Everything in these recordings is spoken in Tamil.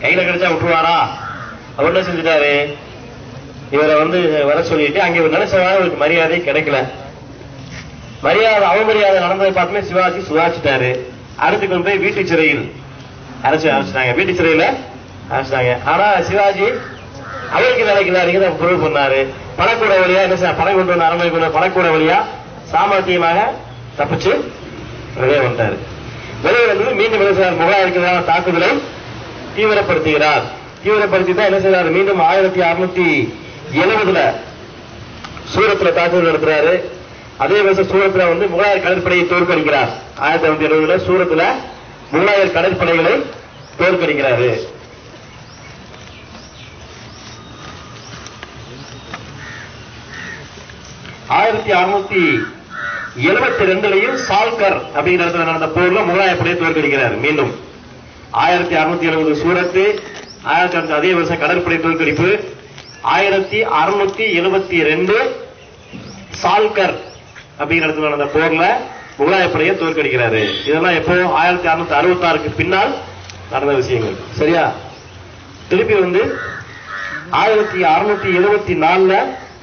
கையில கிடைச்சா விட்டுருவாரா அவர் என்ன செஞ்சுட்டாரு இவரை வந்து வர சொல்லிட்டு அங்க இவர் நினைச்ச மாதிரி இவருக்கு மரியாதை கிடைக்கல மரியாதை அவமரியாதை நடந்ததை பார்த்துமே சிவாஜி சுதாச்சிட்டாரு அடுத்து கொண்டு போய் வீட்டு சிறையில் அரைச்சு அரைச்சிட்டாங்க வீட்டு சிறையில அரைச்சிட்டாங்க ஆனா சிவாஜி அவருக்கு நிலைக்கிறாருங்கிறத ப்ரூவ் பண்ணாரு பணக்கூட வழியா என்ன செய்ய பணம் கொண்டு வந்து அரண்மனை கொண்டு வந்து பணக்கூட வழியா சாமர்த்தியமாக தப்பிச்சு வெளியே வந்துட்டாரு வெளியே வந்து மீண்டும் என்ன செய்றார் முகலாயருக்கு எதிரான தாக்குதலை தீவிரப்படுத்துகிறார் தீவிரப்படுத்தி தான் என்ன செய்றாரு மீண்டும் ஆயிரத்தி அறுநூத்தி எழுபதுல சூரத்துல தாக்குதல் நடத்துறாரு அதே வருஷம் சூரத்துல வந்து முகலாயர் கடற்படையை தோற்கடிக்கிறார் ஆயிரத்தி அறுநூத்தி எழுபதுல சூரத்துல முகலாயர் கடற்படைகளை தோற்கடிக்கிறாரு ஆயிரத்தி அறுநூத்தி எழுபத்தி ரெண்டுலையும் சால்கர் அப்படிங்கிற இடத்துல நடந்த போர்ல முகலாய படையை தோற்கடிக்கிறார் மீண்டும் ஆயிரத்தி அறுநூத்தி எழுபது சூரத்து ஆயிரத்தி அறுநூத்தி அதே வருஷம் கடற்படை தோற்கடிப்பு ஆயிரத்தி அறுநூத்தி எழுபத்தி ரெண்டு சால்கர் அப்படிங்கிற இடத்துல நடந்த போர்ல முகலாய படையை தோற்கடிக்கிறாரு இதெல்லாம் எப்போ ஆயிரத்தி அறுநூத்தி அறுபத்தி ஆறுக்கு பின்னால் நடந்த விஷயங்கள் சரியா திருப்பி வந்து ஆயிரத்தி அறுநூத்தி எழுபத்தி நாலுல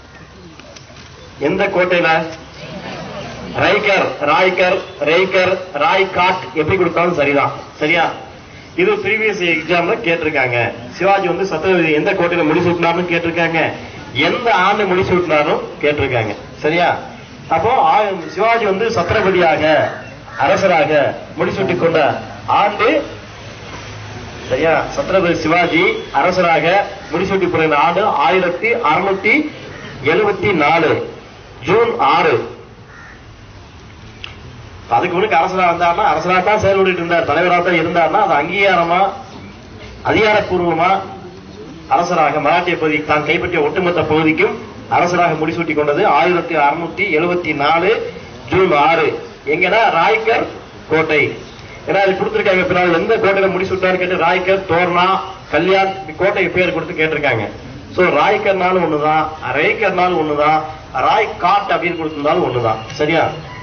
எந்த கோட்டையில ரைக்கர் ராய்கர் ரேய்கர் ராய்காட் எப்படி கொடுத்தாலும் சரிதான் சரியா இது ப்ரீவியஸ் எக்ஸாம்ல கேட்டிருக்காங்க சிவாஜி வந்து சத்ரபதி எந்த கோட்டையில முடிசூட்டினார்னு கேட்டிருக்காங்க எந்த ஆண்டு முடிசூட்டினாரும் கேட்டிருக்காங்க சரியா அப்போ ஆ- சிவாஜி வந்து சத்ரபதியாக அரசராக முடிசூட்டிக் கொண்ட ஆண்டு சரியா சத்ரபதி சிவாஜி அரசராக முடிசூட்டி பிறந்த ஆண்டு ஆயிரத்தி அறுநூத்தி எழுபத்தி நாலு ஜூன் ஆறு அதுக்கு முன்னுக்கு அரசரா வந்தாருன்னா அரசரா தான் செயல்பட்டு இருந்தார் தலைவராக தான் இருந்தார்னா அது அங்கீகாரமா அதிகாரப்பூர்வமா அரசராக மராட்டிய பகுதி தான் கைப்பற்றிய ஒட்டுமொத்த பகுதிக்கும் அரசராக முடிசூட்டி கொண்டது ஆயிரத்தி அறுநூத்தி எழுபத்தி நாலு ஜூன் ஆறு எங்கன்னா ராய்கர் கோட்டை ஏன்னா அது கொடுத்திருக்காங்க பின்னால் எந்த கோட்டையில முடிசூட்டாரு கேட்டு ராய்கர் தோர்னா கல்யாண் இப்படி கோட்டைக்கு பேர் கொடுத்து கேட்டிருக்காங்க சோ ராய்கர்னாலும் ஒண்ணுதான் ரேய்கர்னாலும் ஒண்ணுதான் ராய் காட் அப்படின்னு கொடுத்திருந்தாலும் ஒண்ணுதான் சரியா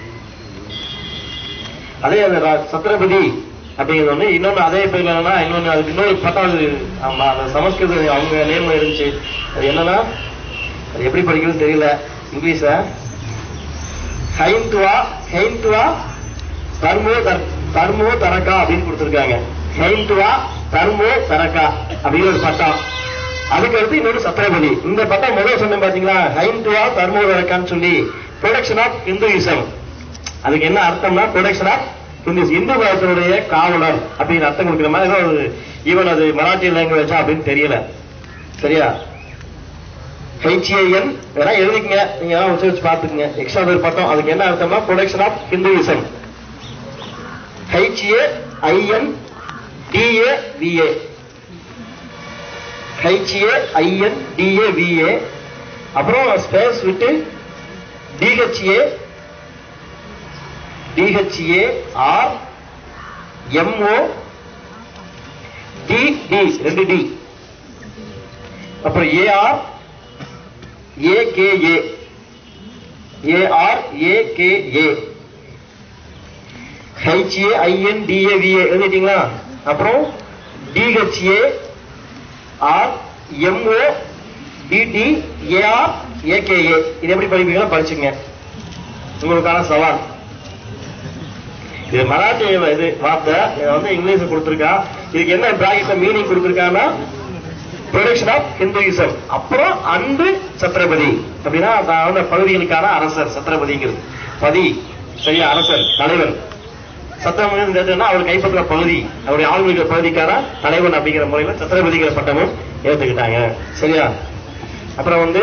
அதே அந்த ரா- சத்ரபதி அப்படிங்கிறது வந்து இன்னொன்னு அதே பேர்ல என்னன்னா இன்னொன்னு அதுக்கு இன்னொரு பத்தாவது ஆமா, அந்த சமஸ்கிருத அவங்க நேம்ல இருந்துச்சு அது என்னன்னா அது எப்படி படிக்கிறதுன்னு தெரியல இங்கிலீஷ்ல ஹைந்துவா ஹைந்துவா தர்மோ தர்- தர்மோ தரக்கா அப்படின்னு கொடுத்திருக்காங்க ஹைந்துவா தர்மோ தரக்கா அப்படின்னு ஒரு பட்டம் அதுக்கு அடுத்து இன்னொரு சத்ரபதி இந்த பட்டம் முதல் சொன்னேன் பாத்தீங்களா ஹைந்துவா தர்மோ தரக்கான்னு சொல்லி ப்ரொடக்ஷன் ஆஃப் இந்துயிசம் அதுக்கு என்ன அர்த்தம்னா ப்ரொடக்ஷன் ஆஃப் இந்து இந்து மதத்தினுடைய காவலர் அப்படின்னு அர்த்தம் கொடுக்கிற மாதிரி ஏதோ ஒரு ஈவன் அது மராட்டி லாங்குவேஜா அப்படின்னு தெரியல சரியா ஹெச்ஏஎன் வேணா எழுதிக்கங்க நீங்க எல்லாம் வச்சு பாத்துக்கங்க எக்ஸ்ட்ரா பேர் பட்டம் அதுக்கு என்ன அர்த்தம்னா production of Hinduism HA IN DA VA HA IN DA VA அப்புறம் ஸ்பேஸ் விட்டு DHA DHA R MO D D ரெண்டு டி அப்புறம் AR AKA AR AKA HA IN DAVA எழுதிட்டீங்களா அப்புறம் DHA R MO DD AR AKA இது எப்படி படிப்பீங்களோ படிச்சுங்க உங்களுக்கான சவால் இது மராட்டி இது வார்த்தை இதை வந்து இங்கிலீஷ் கொடுத்திருக்கா இதுக்கு என்ன பிராக்கெட்ல மீனிங் கொடுத்திருக்கான்னா ப்ரொடக்ஷன் ஆஃப் ஹிந்துயிசம் அப்புறம் அன்பு சத்ரபதி அப்படின்னா நான் வந்து பகுதிகளுக்கான அரசர் சத்ரபதிங்கிறது பதி சரியா அரசர் தலைவர் சத்திரபதினா அவர் கைப்பற்ற பகுதி அவருடைய ஆளுநர் பகுதிக்கான தலைவன் அப்படிங்கிற முறையில சத்திரபதிங்கிற பட்டமும் ஏத்துக்கிட்டாங்க சரியா அப்புறம் வந்து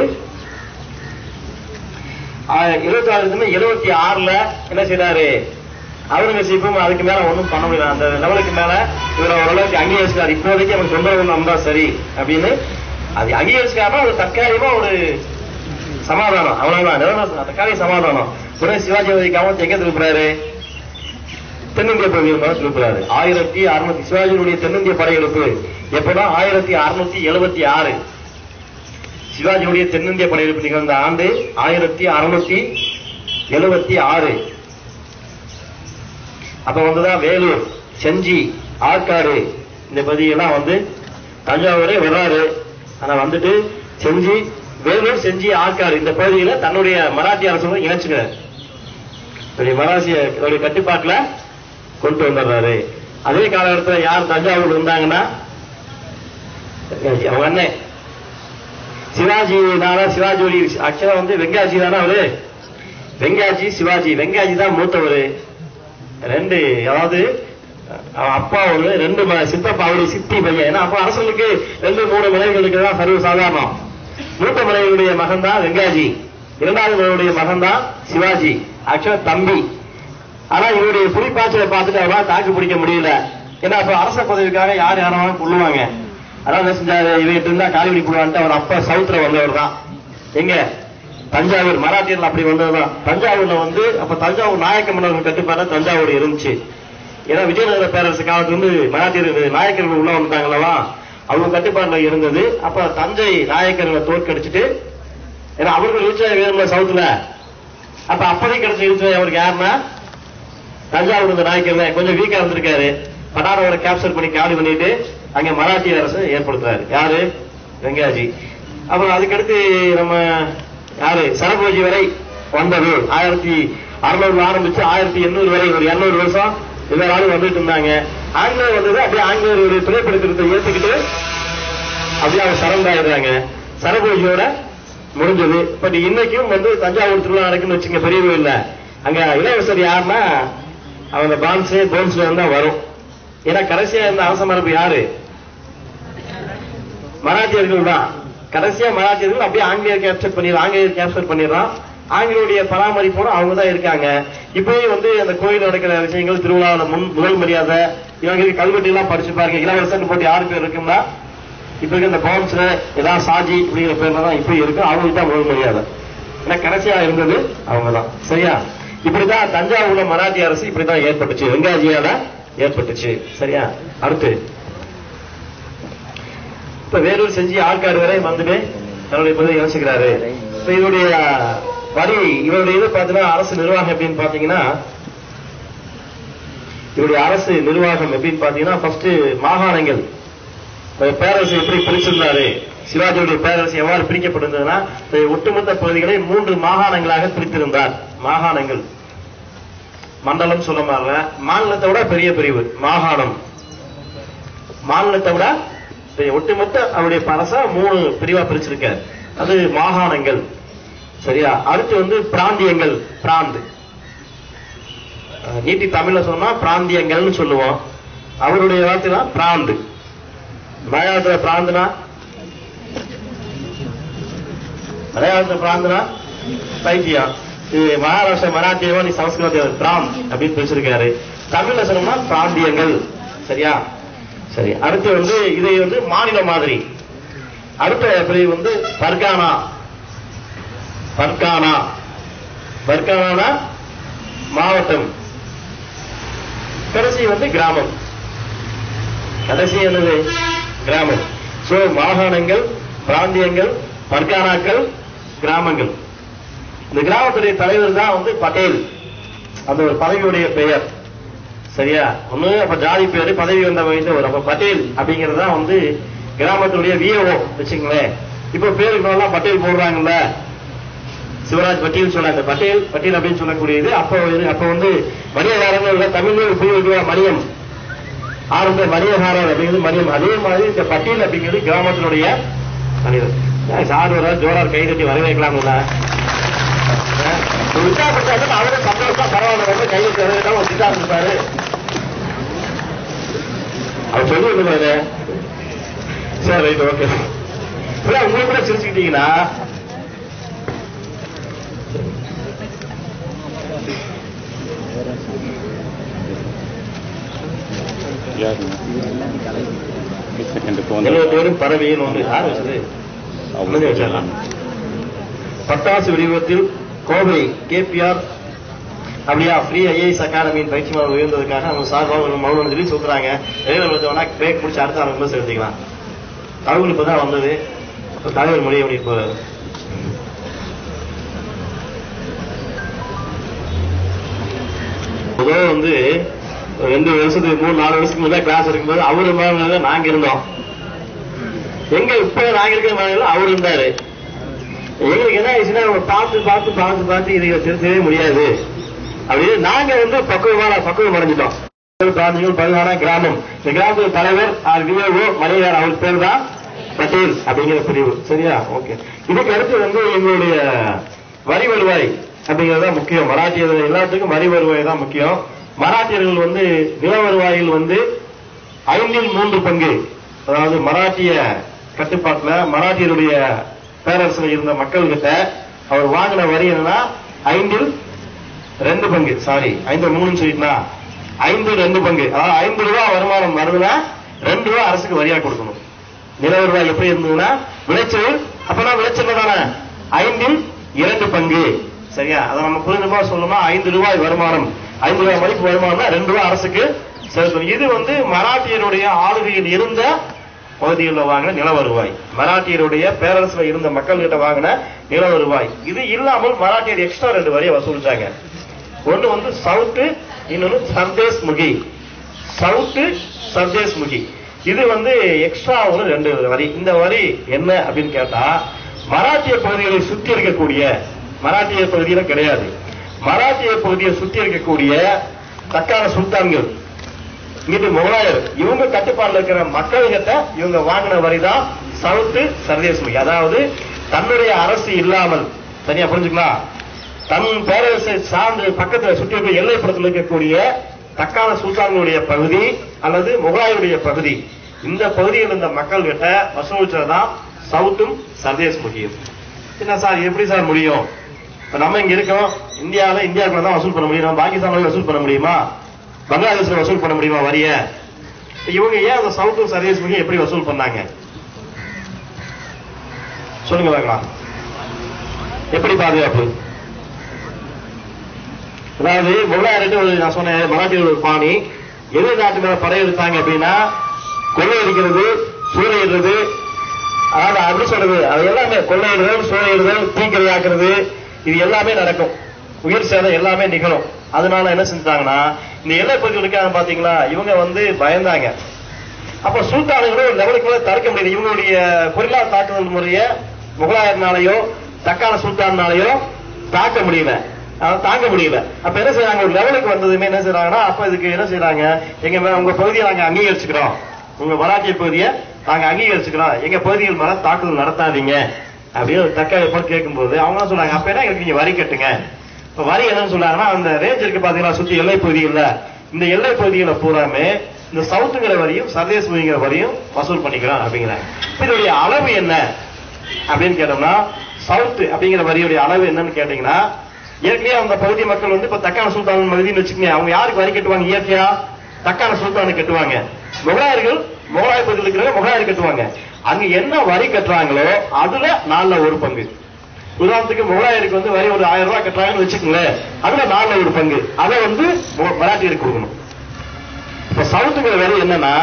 இருபத்தி ஆறு எழுபத்தி ஆறுல என்ன செய்றாரு அவுரங்கசீப்பும் அதுக்கு மேல ஒண்ணும் பண்ண முடியல அந்த லெவலுக்கு மேல இவர் ஓரளவுக்கு அங்கீகரிச்சிட்டார் இப்போதைக்கு அவன் தொந்தரவு வந்தா சரி அப்படின்னு அது அங்கீகரிச்சுக்காம அது தற்காலிகமா ஒரு சமாதானம் அவ்வளவுதான் நிரந்தர தற்காலிக சமாதானம் உடனே சிவாஜி வதிக்காம எங்க திருப்புறாரு தென்னிந்திய பகுதியில் மேல திருப்புறாரு ஆயிரத்தி அறுநூத்தி சிவாஜியினுடைய தென்னிந்திய படையெடுப்பு எப்பன்னா ஆயிரத்தி அறுநூத்தி எழுபத்தி ஆறு சிவாஜியுடைய தென்னிந்திய படையெடுப்பு நிகழ்ந்த ஆண்டு ஆயிரத்தி அறுநூத்தி எழுபத்தி ஆறு அப்ப வந்துதான் வேலூர் செஞ்சி ஆற்காடு இந்த பகுதியெல்லாம் வந்து தஞ்சாவூரே வர்றாரு ஆனா வந்துட்டு செஞ்சி வேலூர் செஞ்சி ஆற்காடு இந்த பகுதியில தன்னுடைய மராட்டிய அரசு இணைச்சுக்கிறார் தன்னுடைய மராசிய தன்னுடைய கட்டுப்பாட்டுல கொண்டு வந்துடுறாரு அதே காலகட்டத்தில் யார் தஞ்சாவூர் இருந்தாங்கன்னா அவங்க அண்ணன் சிவாஜினால சிவாஜி ஆக்சுவலா வந்து வெங்காஜி தானே அவரு வெங்காஜி சிவாஜி வெங்காஜி தான் மூத்தவர் ரெண்டு அதாவது அவன் அப்பா ஒரு ரெண்டு ம- சித்தப்பா அவருடைய சித்தி பையன் ஏன்னா அப்ப அரசனுக்கு ரெண்டு மூணு மனைவிகளுக்கு தான் சர்வ சாதாரணம் மூத்த மனைவியுடைய மகன் தான் வெங்காஜி இரண்டாவது மனைவியுடைய மகன் தான் சிவாஜி ஆக்சுவலா தம்பி ஆனா இவருடைய புலிப்பாய்ச்சலை பார்த்துட்டு அவரால் தாக்கு பிடிக்க முடியல ஏன்னா அப்ப அரச பதவிக்காக யார் யாரும் கொள்ளுவாங்க அதான் என்ன செஞ்சாரு இவங்கிட்ட இருந்தா காலிபடி போடுவான்ட்டு அவர் அப்பா சவுத்துல வந்தவர் தான் எங்க தஞ்சாவூர் மராட்டியர்கள் அப்படி வந்ததுதான் தஞ்சாவூர்ல வந்து அப்ப தஞ்சாவூர் நாயக்க மன்னர்கள் கட்டுப்பாடு தஞ்சாவூர் இருந்துச்சு ஏன்னா விஜயநகர பேரரசு காலத்துல இருந்து மராட்டியர்கள் நாயக்கர்கள் உள்ள வந்தாங்களவா அவங்க கட்டுப்பாடுல இருந்தது அப்ப தஞ்சை நாயக்கர்களை தோற்கடிச்சிட்டு ஏன்னா அவர்கள் இழுச்ச வேணும்ல சவுத்துல அப்ப அப்போதைக்கு கிடைச்ச இழுச்ச அவருக்கு யாருன்னா தஞ்சாவூர் இந்த நாயக்கர் கொஞ்சம் வீக்கா இருந்திருக்காரு பட்டாரவரை கேப்சர் பண்ணி காலி பண்ணிட்டு அங்க மராட்டிய அரசு ஏற்படுத்துறாரு யாரு வெங்காஜி அப்புறம் அதுக்கடுத்து நம்ம யாரு சரபோஜி வரை வந்தது ஆயிரத்தி அறுநூறுல ஆரம்பிச்சு ஆயிரத்தி எண்ணூறு வரை ஒரு எண்ணூறு வருஷம் இவராலும் வந்துட்டு இருந்தாங்க ஆங்கிலேயர் வந்தது அப்படியே ஆங்கிலேயருடைய துணைப்படுத்துறதை ஏத்துக்கிட்டு அப்படியே அவங்க சரண்டாயிடுறாங்க சரபோஜியோட முடிஞ்சது பட் இன்னைக்கும் வந்து தஞ்சாவூர் திருவிழா நடக்குன்னு வச்சுங்க பெரிய கோயில்ல அங்க இளவரசர் யாருன்னா அவங்க பான்ஸ் போன்ஸ்ல இருந்தா வரும் ஏன்னா கடைசியா இருந்த அரச மரபு யாரு மராட்டியர்கள் தான் கடைசியா மராட்டியர்கள் அப்படியே ஆங்கிலேயர் கேப்சர் பண்ணிடுறான் ஆங்கிலேயர் கேப்சர் பண்ணிடுறான் ஆங்கிலேயுடைய பராமரிப்போட அவங்க தான் இருக்காங்க இப்பயும் வந்து அந்த கோயில் நடக்கிற விஷயங்கள் திருவிழாவில் முன் முதல் மரியாதை இவங்க கல்வெட்டு எல்லாம் படிச்சு பாருங்க இளவரசன் போட்டு யாரு பேர் இருக்குன்னா இப்ப இருக்க இந்த பவுன்ஸ்ல ஏதாவது சாஜி அப்படிங்கிற பேர்ல தான் இப்ப இருக்கு அவங்களுக்கு தான் முதல் மரியாதை ஏன்னா கடைசியா இருந்தது அவங்க தான் சரியா இப்படிதான் தஞ்சாவூர்ல மராட்டிய அரசு இப்படிதான் ஏற்பட்டுச்சு வெங்காஜியால ஏற்பட்டுச்சு சரியா அடுத்து இப்ப வேலூர் செஞ்சு ஆற்காடு வரை வந்துட்டு தன்னுடைய பதவி யோசிக்கிறாரு இப்ப இவருடைய வரி இவருடைய இது பாத்தீங்கன்னா அரசு நிர்வாகம் எப்படின்னு பாத்தீங்கன்னா இவருடைய அரசு நிர்வாகம் எப்படின்னு பாத்தீங்கன்னா ஃபர்ஸ்ட் மாகாணங்கள் இப்ப பேரரசு எப்படி பிரிச்சிருந்தாரு சிவாஜியுடைய பேரரசு எவ்வாறு பிரிக்கப்பட்டிருந்ததுன்னா இந்த ஒட்டுமொத்த பகுதிகளை மூன்று மாகாணங்களாக பிரித்திருந்தார் மாகாணங்கள் மண்டலம் சொல்ல மாறல மாநிலத்தை விட பெரிய பிரிவு மாகாணம் மாநிலத்தை விட பெரிய- ஒட்டுமொத்த அவருடைய அரச மூணு பிரிவா பிரிச்சிருக்கார் அது மாகாணங்கள் சரியா அடுத்து வந்து பிராந்தியங்கள் பிராந்து அஹ் நீட்டி தமிழ்ல சொன்னா பிராந்தியங்கள்னு சொல்லுவோம் அவருடைய வார்த்தை தான் பிராந்து மலையாளத்துல பிராந்துனா மலையாளத்துல பிராந்துனா பைத்தியம் இது மகாராஷ்டிரா மராட்டியவா நீ சமஸ்கிருத பிராம் அப்படின்னு பிரிச்சிருக்காரு தமிழ்ல சொன்னோம்னா பிராந்தியங்கள் சரியா சரி அடுத்து வந்து இதை வந்து மாநில மாதிரி அடுத்த பிரிவு வந்து பர்கானா பர்கானா பர்கானா மாவட்டம் கடைசி வந்து கிராமம் கடைசி என்னது கிராமம் சோ மாகாணங்கள் பிராந்தியங்கள் பர்கானாக்கள் கிராமங்கள் இந்த கிராமத்துடைய தலைவர் தான் வந்து பட்டேல் அந்த ஒரு பதவியுடைய பெயர் சரியா ஒண்ணு அப்ப ஜாதி பேரு பதவி வந்த வயசு வரும் அப்ப பட்டேல் அப்படிங்கிறது தான் வந்து கிராமத்துடைய விஏஓ வச்சுங்களேன் இப்ப பேருக்கு எல்லாம் பட்டேல் போடுறாங்கல்ல சிவராஜ் பட்டேல் சொன்னாங்க பட்டேல் பட்டேல் அப்படின்னு சொல்லக்கூடியது அப்ப இது- அப்ப வந்து மணியகாரங்கள் இல்ல தமிழ்ல ஒரு புரிய வைக்கிற மணியம் ஆரம்ப மணியகாரர் அப்படிங்கிறது மணியம் அதே மாதிரி இந்த பட்டேல் அப்படிங்கிறது கிராமத்தினுடைய மனிதர் ஏன் சார் ஒரு ஜோரார் கை கட்டி வரவேற்கலாம்ல உற்சாகப்பட்டாலும் அவரே சந்தோஷமா பரவாயில்ல ரொம்ப கையை திறந்துட்டா ஒரு சித்தா இருப்பாரு அவர் சொல்லி விடுவாரு சரி ரைட் ஓகே உங்களுக்கு கூட சிரிச்சுக்கிட்டீங்கன்னா செகண்டுக்கு வந்து எழுபது பேரும் பறவையின் ஒன்று யார் வச்சது அமைதி வச்சிடலாம். பட்டாசு விநியோகத்தில் கோவை கேபிஆர் அப்படியா ஃப்ரீ ஐஏஎஸ் அகாடமியின் பயிற்சி மாணவர் உயர்ந்ததுக்காக அவங்க சார்பாக ஒரு மௌனம் சொல்லி சொல்றாங்க இடையில வேணா பிரேக் முடிச்சு அடுத்த ஆறு நிமிஷம் எடுத்துக்கலாம் தகவல் இப்பதான் வந்தது இப்ப தலைவர் மொழி அப்படி போறாரு பொதுவாக வந்து ஒரு ரெண்டு வருஷத்துக்கு மூணு நாலு வருஷத்துக்கு முன்னாடி கிளாஸ் இருக்கும்போது அவரு மாதிரி நாங்க இருந்தோம் எங்க இப்ப நாங்க இருக்கிற மாநிலம் அவர் இருந்தாரு எங்களுக்கு என்ன ஆயிடுச்சுன்னா அவங்க பார்த்து பார்த்து பார்த்து பார்த்து இதை திருத்தவே முடியாது அப்படின்னு நாங்க வந்து பக்குவமான பக்குவம் அடைஞ்சிட்டோம் பிராந்திகள் பதினாறாம் கிராமம் இந்த கிராமத்துக்கு தலைவர் விஓஓ மலையார் அவர் பேர் தான் பட்டேல் அப்படிங்கிற பிரிவு சரியா ஓகே இதுக்கு அடுத்து வந்து எங்களுடைய வரி வருவாய் அப்படிங்கிறது தான் முக்கியம் மராட்டியர்கள் எல்லாத்துக்கும் வரி வருவாய் தான் முக்கியம் மராட்டியர்கள் வந்து நில வருவாயில் வந்து ஐந்தில் மூன்று பங்கு அதாவது மராட்டிய கட்டுப்பாட்டுல மராட்டியருடைய பேரரசுல இருந்த மக்கள் கிட்ட அவர் வாங்கின வரி என்னன்னா ஐந்தில் ரெண்டு பங்கு சாரி ஐந்து மூணுன்னு சொல்லிட்டுனா ஐந்து ரெண்டு பங்கு அதாவது ஐந்து ரூபாய் வருமானம் வருதுன்னா ரெண்டு ரூபாய் அரசுக்கு வரியா கொடுக்கணும் நில வருவாய் எப்படி இருந்ததுன்னா விளைச்சல் அப்பனா விளைச்சல் தானே ஐந்தில் இரண்டு பங்கு சரியா அதை நம்ம புரிஞ்சுமா சொல்லணும்னா ஐந்து ரூபாய் வருமானம் ஐந்து ரூபாய் மதிப்பு வருமானம்னா ரெண்டு ரூபாய் அரசுக்கு செலுத்தணும் இது வந்து மராட்டியருடைய ஆளுகையில் இருந்த பகுதிகளில் வாங்கின நில வருவாய் மராட்டியருடைய பேரரசுல இருந்த மக்கள் கிட்ட வாங்கின நில வருவாய் இது இல்லாமல் மராட்டியர் எக்ஸ்ட்ரா ரெண்டு வரியை வசூலிச்சாங்க ஒண்ணு வந்து சவுத்து இன்னொன்னு சர்தேஸ் முகி சவுத்து சர்தேஸ் முகி இது வந்து எக்ஸ்ட்ரா ஒன்று ரெண்டு வரி இந்த வரி என்ன அப்படின்னு கேட்டா மராட்டிய பகுதிகளை சுத்தி இருக்கக்கூடிய மராட்டிய பகுதியில கிடையாது மராட்டிய பகுதியை சுத்தி இருக்கக்கூடிய தக்கான சுல்தான்கள் இங்கிட்டு முகலாயர் இவங்க கட்டுப்பாடுல இருக்கிற மக்கள்கிட்ட இவங்க வாங்கின வரி தான் சவுத்து சர்தேஸ் முகி அதாவது தன்னுடைய அரசு இல்லாமல் சரியா புரிஞ்சுக்கலாம் தன் பேரரசை சார்ந்து பக்கத்துல சுற்றி இருக்க எல்லைப்புறத்தில் இருக்கக்கூடிய தக்கான சுல்தான்களுடைய பகுதி அல்லது முகலாயருடைய பகுதி இந்த பகுதியில் இருந்த மக்கள் கிட்ட வசூலிச்சதுதான் சவுத்தும் சர்தேஸ் முகியும் என்ன சார் எப்படி சார் முடியும் இப்ப நம்ம இங்க இருக்கோம் இந்தியாவில இந்தியாவுக்குள்ள தான் வசூல் பண்ண முடியும் நம்ம பாகிஸ்தான்ல வசூல் பண்ண முடியுமா பங்களாதேஷ்ல வசூல் பண்ண முடியுமா வரிய இவங்க ஏன் அந்த சவுத்தும் சர்வீஸ் முகியும் எப்படி வசூல் பண்ணாங்க சொல்லுங்க பார்க்கலாம் எப்படி பாதுகாப்பு அதாவது முகலாயர்கிட்ட ஒரு நான் சொன்னேன் மராட்டியர் ஒரு பாணி எதிர் நாட்டு மேல படையெடுத்தாங்க அப்படின்னா கொள்ளையடிக்கிறது சூறையிடுறது அதாவது அப்படி சொல்றது அது எல்லாமே கொள்ளையிடுதல் சூறையிடுதல் தீக்கிரையாக்குறது இது எல்லாமே நடக்கும் உயிர் சேதம் எல்லாமே நிகழும் அதனால என்ன செஞ்சாங்கன்னா இந்த எல்லை பகுதியில் இருக்காங்க பாத்தீங்களா இவங்க வந்து பயந்தாங்க அப்ப சுல்தானுங்களும் ஒரு லெவலுக்கு மேல தடுக்க முடியல இவங்களுடைய பொருளாதார தாக்குதல் முறைய முகலாயர்னாலையோ தக்கான சுல்தான்னாலையோ தாக்க முடியல அதாவது தாங்க முடியல அப்ப என்ன செய்யறாங்க ஒரு லெவலுக்கு வந்ததுமே என்ன செய்யறாங்கன்னா அப்ப இதுக்கு என்ன செய்யறாங்க எங்க மே- உங்க பகுதியை நாங்க அங்கீகரிச்சுக்கிறோம் உங்க மராட்டிய பகுதியை நாங்க அங்கீகரிச்சுக்கிறோம் எங்க பகுதிகள் மேல தாக்குதல் நடத்தாதீங்க அப்படின்னு ஒரு தக்காளி போட்டு கேட்கும்போது அவங்க என்ன சொல்றாங்க அப்ப என்ன எங்களுக்கு நீங்க வரி கட்டுங்க இப்ப வரி என்னன்னு சொல்றாங்கன்னா அந்த ரேஞ்ச் இருக்கு பாத்தீங்களா சுத்தி எல்லை பகுதிகள்ல இந்த எல்லை பகுதிகளை பூராமே இந்த சவுத்துங்கிற வரியும் சர்தேஸ் பகுதிங்கிற வரியும் வசூல் பண்ணிக்கிறோம் அப்படிங்கிறாங்க இப்ப இதோடைய அளவு என்ன அப்படின்னு கேட்டோம்னா சவுத் அப்படிங்கிற வரியுடைய அளவு என்னன்னு கேட்டீங்கன்னா ஏற்கனவே அந்த பகுதி மக்கள் வந்து இப்ப தக்கான சுல்தான் பகுதின்னு வச்சுக்கோங்க அவங்க யாருக்கு வரி கட்டுவாங்க இயற்கையா தக்கான சுல்தானுக்கு கட்டுவாங்க முகலாயர்கள் முகலாய பகுதியில் இருக்கிறவங்க முகலாயர் கட்டுவாங்க அங்க என்ன வரி கட்டுறாங்களோ அதுல நாலுல ஒரு பங்கு உதாரணத்துக்கு முகலாயருக்கு வந்து வரி ஒரு ஆயிரம் ரூபாய் கட்டுறாங்கன்னு வச்சுக்கோங்களேன் அதுல நாலுல ஒரு பங்கு அதை வந்து மு- மராட்டியருக்கு கொடுக்கணும் இப்ப சவுத்துங்கிற வரி என்னன்னா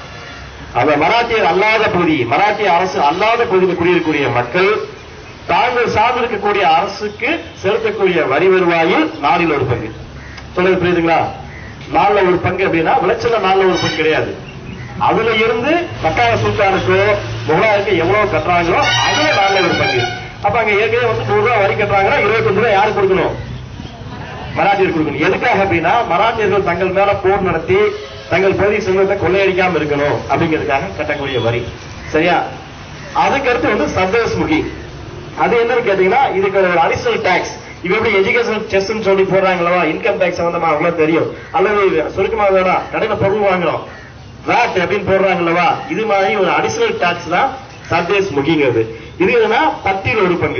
அந்த மராட்டியர் அல்லாத பகுதி மராட்டிய அரசு அல்லாத பகுதியில் குடியிருக்கக்கூடிய மக்கள் தாங்கள் சார்ந்திருக்கக்கூடிய அரசுக்கு செலுத்தக்கூடிய வரி வருவாயில் நாலில் ஒரு பங்கு சொல்றது புரியுதுங்களா நாலுல ஒரு பங்கு அப்படின்னா விளைச்சல நாலுல ஒரு பங்கு கிடையாது அதுல இருந்து கட்டாய சுல்தானுக்கோ முகலாயருக்கு எவ்வளவு கட்டுறாங்களோ அதுல நாலுல ஒரு பங்கு அப்ப அங்க ஏற்கனவே வந்து நூறு ரூபாய் வரி கட்டுறாங்கன்னா இருபத்தஞ்சு ரூபாய் யாருக்கு கொடுக்கணும் மராட்டியர் கொடுக்கணும் எதுக்காக அப்படின்னா மராட்டியர்கள் தங்கள் மேல போர் நடத்தி தங்கள் பகுதி செல்வத்தை கொள்ளையடிக்காம இருக்கணும் அப்படிங்கிறதுக்காக கட்டக்கூடிய வரி சரியா அதுக்கு அடுத்து வந்து சர்தேஸ் முகி அது என்னன்னு கேட்டீங்கன்னா இதுக்கு ஒரு அடிஷனல் டாக்ஸ் இது எப்படி எஜுகேஷன் செஸ்ன்னு சொல்லி போடுறாங்களா இன்கம் டாக்ஸ் சம்பந்தமா அவங்களுக்கு தெரியும் அல்லது சுருக்கமாக வேணா கடையில பொருள் வாங்குறோம் வேட் அப்படின்னு போடுறாங்களவா இது மாதிரி ஒரு அடிஷனல் டாக்ஸ் தான் சர்தேஸ் முகிங்கிறது இது என்னன்னா பத்தில் ஒரு பங்கு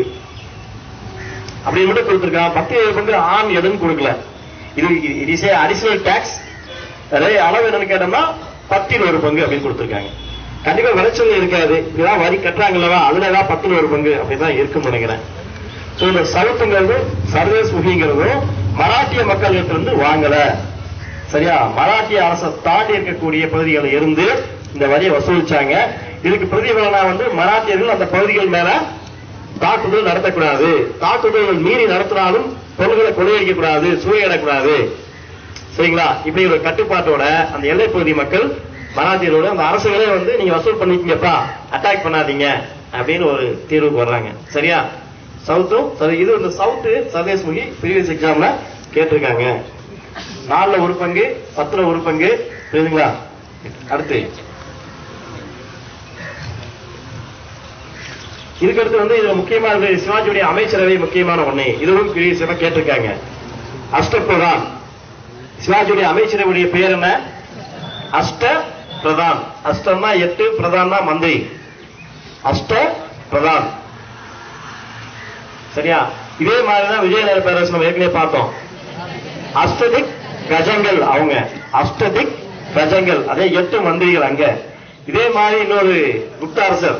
அப்படி மட்டும் கொடுத்திருக்கான் பத்து பங்கு ஆண் எதுன்னு கொடுக்கல இது இது இஸ் அடிஷனல் டாக்ஸ் அளவு என்னன்னு கேட்டோம்னா பத்தில் ஒரு பங்கு அப்படின்னு கொடுத்திருக்காங்க கண்டிப்பா விளைச்சல் இருக்காது இதெல்லாம் வரி கட்டுறாங்கல்லவா அதுல ஏதாவது பத்தில் ஒரு பங்கு அப்படிதான் இருக்கும்னு நினைக்கிறேன் சோ இந்த சவுத்துங்கிறது சர்வேஸ் முகிங்கிறதும் மராட்டிய மக்கள்கிட்ட இருந்து வாங்கல சரியா மராட்டிய அரசை தாண்டி இருக்கக்கூடிய பகுதிகளில் இருந்து இந்த வரியை வசூலிச்சாங்க இதுக்கு பிரதிபலனா வந்து மராட்டியர்கள் அந்த பகுதிகள் மேல தாக்குதல் நடத்தக்கூடாது தாக்குதல்கள் மீறி நடத்தினாலும் பொருள்களை கொள்ளையடிக்க கூடாது சூறையிடக்கூடாது சரிங்களா இப்படி ஒரு கட்டுப்பாட்டோட அந்த எல்லைப் பகுதி மக்கள் மராத்தியரோட அந்த அரசுகளே வந்து நீங்க வசூல் பண்ணிக்கங்கப்பா அட்டாக் பண்ணாதீங்க அப்படின்னு ஒரு தீர்வுக்கு வர்றாங்க சரியா சவுத்தும் சரி இது வந்து சவுத்து சர்வேஸ்முகி ப்ரீவியஸ் எக்ஸாம்ல கேட்டிருக்காங்க நாலுல ஒரு பங்கு பத்துல ஒரு பங்கு புரியுதுங்களா அடுத்து இதுக்கடுத்து வந்து இதுல முக்கியமான சிவாஜியுடைய அமைச்சரவை முக்கியமான ஒண்ணு இதுவும் ப்ரீவியஸ் கேட்டிருக்காங்க அஷ்டபிரதான் சிவாஜியுடைய அமைச்சரவையுடைய பேர் என்ன அஷ்ட பிரதான் அஷ்டம்னா எட்டு பிரதான்னா மந்திரி அஷ்ட பிரதான் சரியா இதே மாதிரிதான் விஜயநகர பேரரசு நம்ம ஏற்கனவே பார்த்தோம் அஷ்டதிக் கஜங்கள் அவங்க அஷ்டதிக் கஜங்கள் அதே எட்டு மந்திரிகள் அங்க இதே மாதிரி இன்னொரு குப்த அரசர்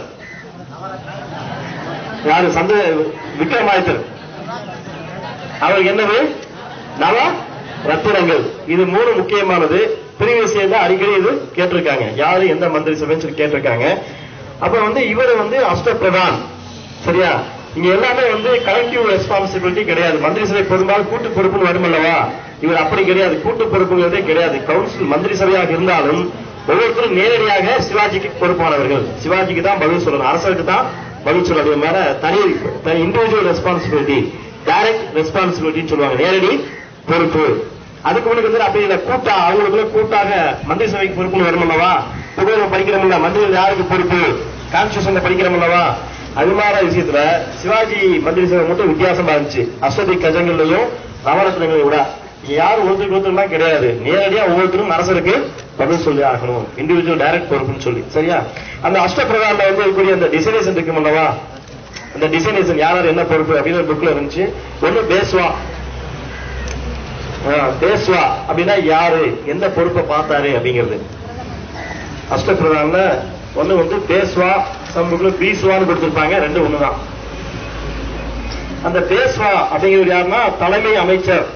யாரு சந்த விக்ரமாதித்தர் அவருக்கு என்னது நவ ரத்தினங்கள் இது மூணு முக்கியமானது ப்ரீவியஸ் இயர்ல அடிக்கடி இது கேட்டிருக்காங்க யாரு எந்த மந்திரி சபைன்னு சொல்லி கேட்டிருக்காங்க அப்ப வந்து இவர் வந்து அஷ்டபிரதான் சரியா இங்க எல்லாமே வந்து கலெக்டிவ் ரெஸ்பான்சிபிலிட்டி கிடையாது மந்திரி சபை பெரும்பாலும் கூட்டு பொறுப்புன்னு வரும் அல்லவா இவர் அப்படி கிடையாது கூட்டு பொறுப்புங்கிறதே கிடையாது கவுன்சில் மந்திரி சபையாக இருந்தாலும் ஒவ்வொருத்தரும் நேரடியாக சிவாஜிக்கு பொறுப்பானவர்கள் சிவாஜிக்கு தான் பதில் சொல்லணும் அரசருக்கு தான் பதில் சொல்லணும் அது மேல தனி தனி இண்டிவிஜுவல் ரெஸ்பான்சிபிலிட்டி டைரக்ட் ரெஸ்பான்சிபிலிட்டின்னு சொல்லுவாங்க நேரடி பொறுப்பு அதுக்கு முன்னாடி வந்து அப்படி இல்ல கூட்டா அவங்களுக்குள்ள கூட்டாக மந்திரி சபைக்கு பொறுப்புன்னு வரும் அல்லவா புகழ் படிக்கிறோம்ல மந்திரிகள் யாருக்கு பொறுப்பு கான்ஸ்டியூஷன்ல படிக்கிறோம் அல்லவா அது மாதிரி விஷயத்துல சிவாஜி மந்திரி சபை மட்டும் வித்தியாசமா இருந்துச்சு அஸ்வதி கஜங்கள்லயும் நவரத்னங்களையும் விட இங்க யாரும் ஒருத்தருக்கு ஒருத்தர்லாம் கிடையாது நேரடியா ஒவ்வொருத்தரும் அரசருக்கு பதில் சொல்லி ஆகணும் இண்டிவிஜுவல் டைரக்ட் பொறுப்புன்னு சொல்லி சரியா அந்த அஷ்டபிரதான்ல வந்து இருக்கக்கூடிய அந்த டிசைனேஷன் இருக்கும் அல்லவா அந்த டிசைனேஷன் யார் யார் என்ன பொறுப்பு அப்படின்னு ஒரு புக்ல இருந்துச்சு ஒண்ணு பேஸ்வா ஆ, பேஸ்வா அப்படின்னா யாரு எந்த பொறுப்பை பார்த்தாரு அப்படிங்கிறது அஷ்டபிரதான்ல ஒண்ணு வந்து பேஸ்வா சம்புக்குள்ள பீஸ்வான்னு கொடுத்திருப்பாங்க ரெண்டு ஒண்ணுதான் அந்த பேஸ்வா அப்படிங்கிறது யாருன்னா தலைமை அமைச்சர்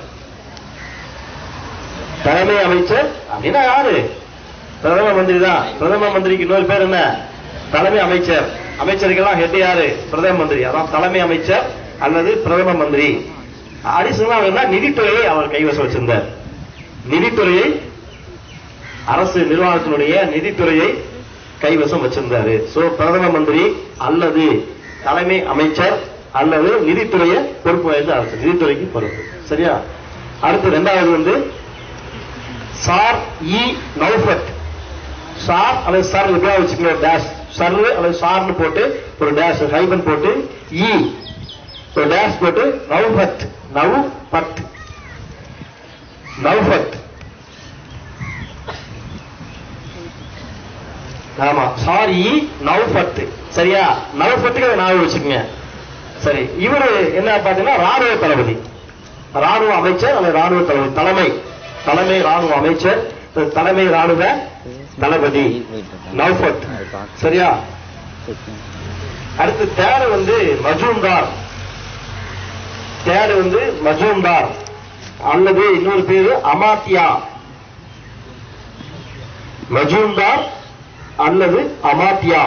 தலைமை அமைச்சர் அப்படின்னா யாரு பிரதம மந்திரி தான் பிரதம மந்திரிக்கு இன்னொரு பேர் என்ன தலைமை அமைச்சர் அமைச்சருக்கெல்லாம் ஹெட் யாரு பிரதம மந்திரி அதான் தலைமை அமைச்சர் அல்லது பிரதம மந்திரி அடிஷனலா அவர் என்ன நிதித்துறையை அவர் கைவசம் வச்சிருந்தார் நிதித்துறையை அரசு நிர்வாகத்தினுடைய நிதித்துறையை கைவசம் வச்சிருந்தாரு சோ பிரதம மந்திரி அல்லது தலைமை அமைச்சர் அல்லது நிதித்துறையை பொறுப்பு வாய்ந்த அரசு நிதித்துறைக்கு பொறுப்பு சரியா அடுத்து ரெண்டாவது வந்து சார் இ நௌஃபத் சார் அல்லது சார் இப்படியா வச்சுக்கணும் டேஷ் சர் அல்லது சார்னு போட்டு ஒரு டேஷ் ஹைபன் போட்டு இ ஒரு டேஷ் போட்டு நௌஃபத் நவ் பத் நௌஃபத் ஆமா சாரி நவ்பத் சரியா நவ்பத்துக்கு அதை ஞாபகம் வச்சுக்கோங்க சரி இவரு என்ன பாத்தீங்கன்னா ராணுவ தளபதி ராணுவ அமைச்சர் அல்லது ராணுவ தளபதி தலைமை தலைமை ராணுவ அமைச்சர் தலைமை ராணுவ தளபதி நவ்பத் சரியா அடுத்து தேர்டு வந்து மஜூம்தார் தேர்டு வந்து மஜூம்தார் அல்லது இன்னொரு பேரு அமாத்தியா மஜூம்தார் அல்லது அமாத்தியா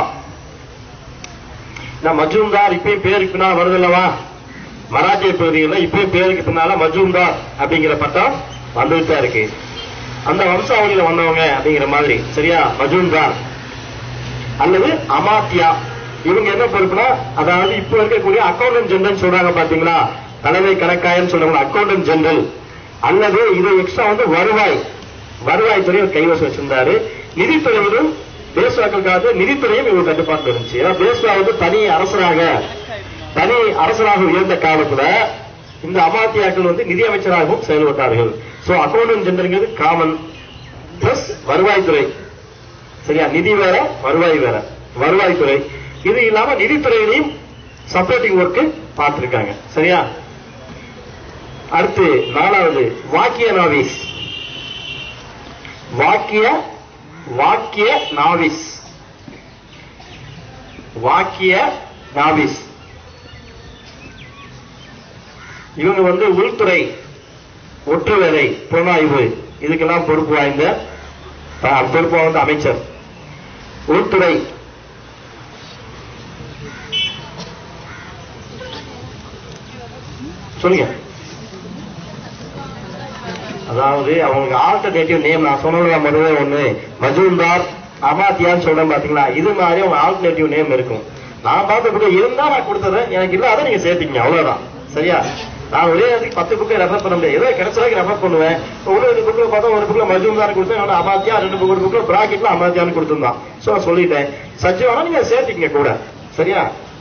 நான் மஜூம்தார் இப்பயும் பேருக்கு பின்னால் வருது அல்லவா மராட்டிய பகுதிகளில் இப்பயும் பேருக்கு பின்னால மஜூம்தார் அப்படிங்கிற பட்டம் வந்துட்டு தான் இருக்கு அந்த வம்சாவளியில வந்தவங்க அப்படிங்கிற மாதிரி சரியா மஜூம்தார் அல்லது அமாத்தியா இவங்க என்ன பொறுப்புனா அதாவது இப்ப இருக்கக்கூடிய அக்கௌண்டன்ட் ஜெனரல் சொல்றாங்க பாத்தீங்களா தலைமை கணக்காயன்னு சொல்றாங்க அக்கௌண்டன்ட் ஜெனரல் அல்லது இது எக்ஸ்ட்ரா வந்து வருவாய் வருவாய் துறை இவர் கைவசம் வச்சிருந்தாரு நிதித்துறையிலும் பேஸ்வாக்களுக்காக நிதித்துறையும் இவர் கட்டுப்பாட்டில் இருந்துச்சு ஏன்னா பேஸ்வா வந்து தனி அரசராக தனி அரசராக உயர்ந்த காலத்துல இந்த அமாத்தியாக்கள் வந்து நிதி அமைச்சராகவும் செயல்பட்டார்கள் சோ அக்கௌண்டன்ட் ஜெனரல்ங்கிறது காமன் பிளஸ் வருவாய்த்துறை சரியா நிதி வேற வருவாய் வேற வருவாய்த்துறை இது இல்லாம நிதித்துறையிலையும் சப்போர்ட்டிங் ஒர்க் பார்த்திருக்காங்க சரியா அடுத்து நாலாவது வாக்கிய நாவிஸ் வாக்கிய வாக்கிய நாவிஸ் வாக்கிய நாவிஸ் இவங்க வந்து உள்துறை ஒற்று வேலை புலனாய்வு இதுக்கெல்லாம் பொறுப்பு வாய்ந்த அஹ், பொறுப்பு வாய்ந்த அமைச்சர் உள்துறை சொல்லுங்க அதாவது அவங்களுக்கு ஆல்டர்னேட்டிவ் நேம் நான் சொன்னதுல முதல்ல ஒண்ணு மஜூம்தார் அமாத்தியான்னு சொல்றேன் பாத்தீங்களா இது மாதிரி உங்க ஆல்டர்னேட்டிவ் நேம் இருக்கும் நான் பார்த்த புக்கு இருந்தா நான் கொடுத்துறேன் எனக்கு இல்லாத நீங்க சேர்த்துக்கங்க அவ்வளவுதான் சரியா நான் ஒரே இடத்துக்கு பத்து புக்கை ரெஃபர் பண்ண முடியாது ஏதோ கிடைச்ச வரைக்கும் ரெஃபர் பண்ணுவேன் ஒரு ரெண்டு புக்கில் பார்த்தா ஒரு புக்கில் மஜூம் தான் கொடுத்தேன் இன்னொன்று அமாத்தியா ரெண்டு புக் ஒரு புக்கில் பிராக்கெட்ல அமாத்தியான்னு கொடுத்துருந்தான் ஸோ நான் சொல்லிட்டேன் சஜீவானா நீங்க சேர்த்துக்கங்க கூட சரியா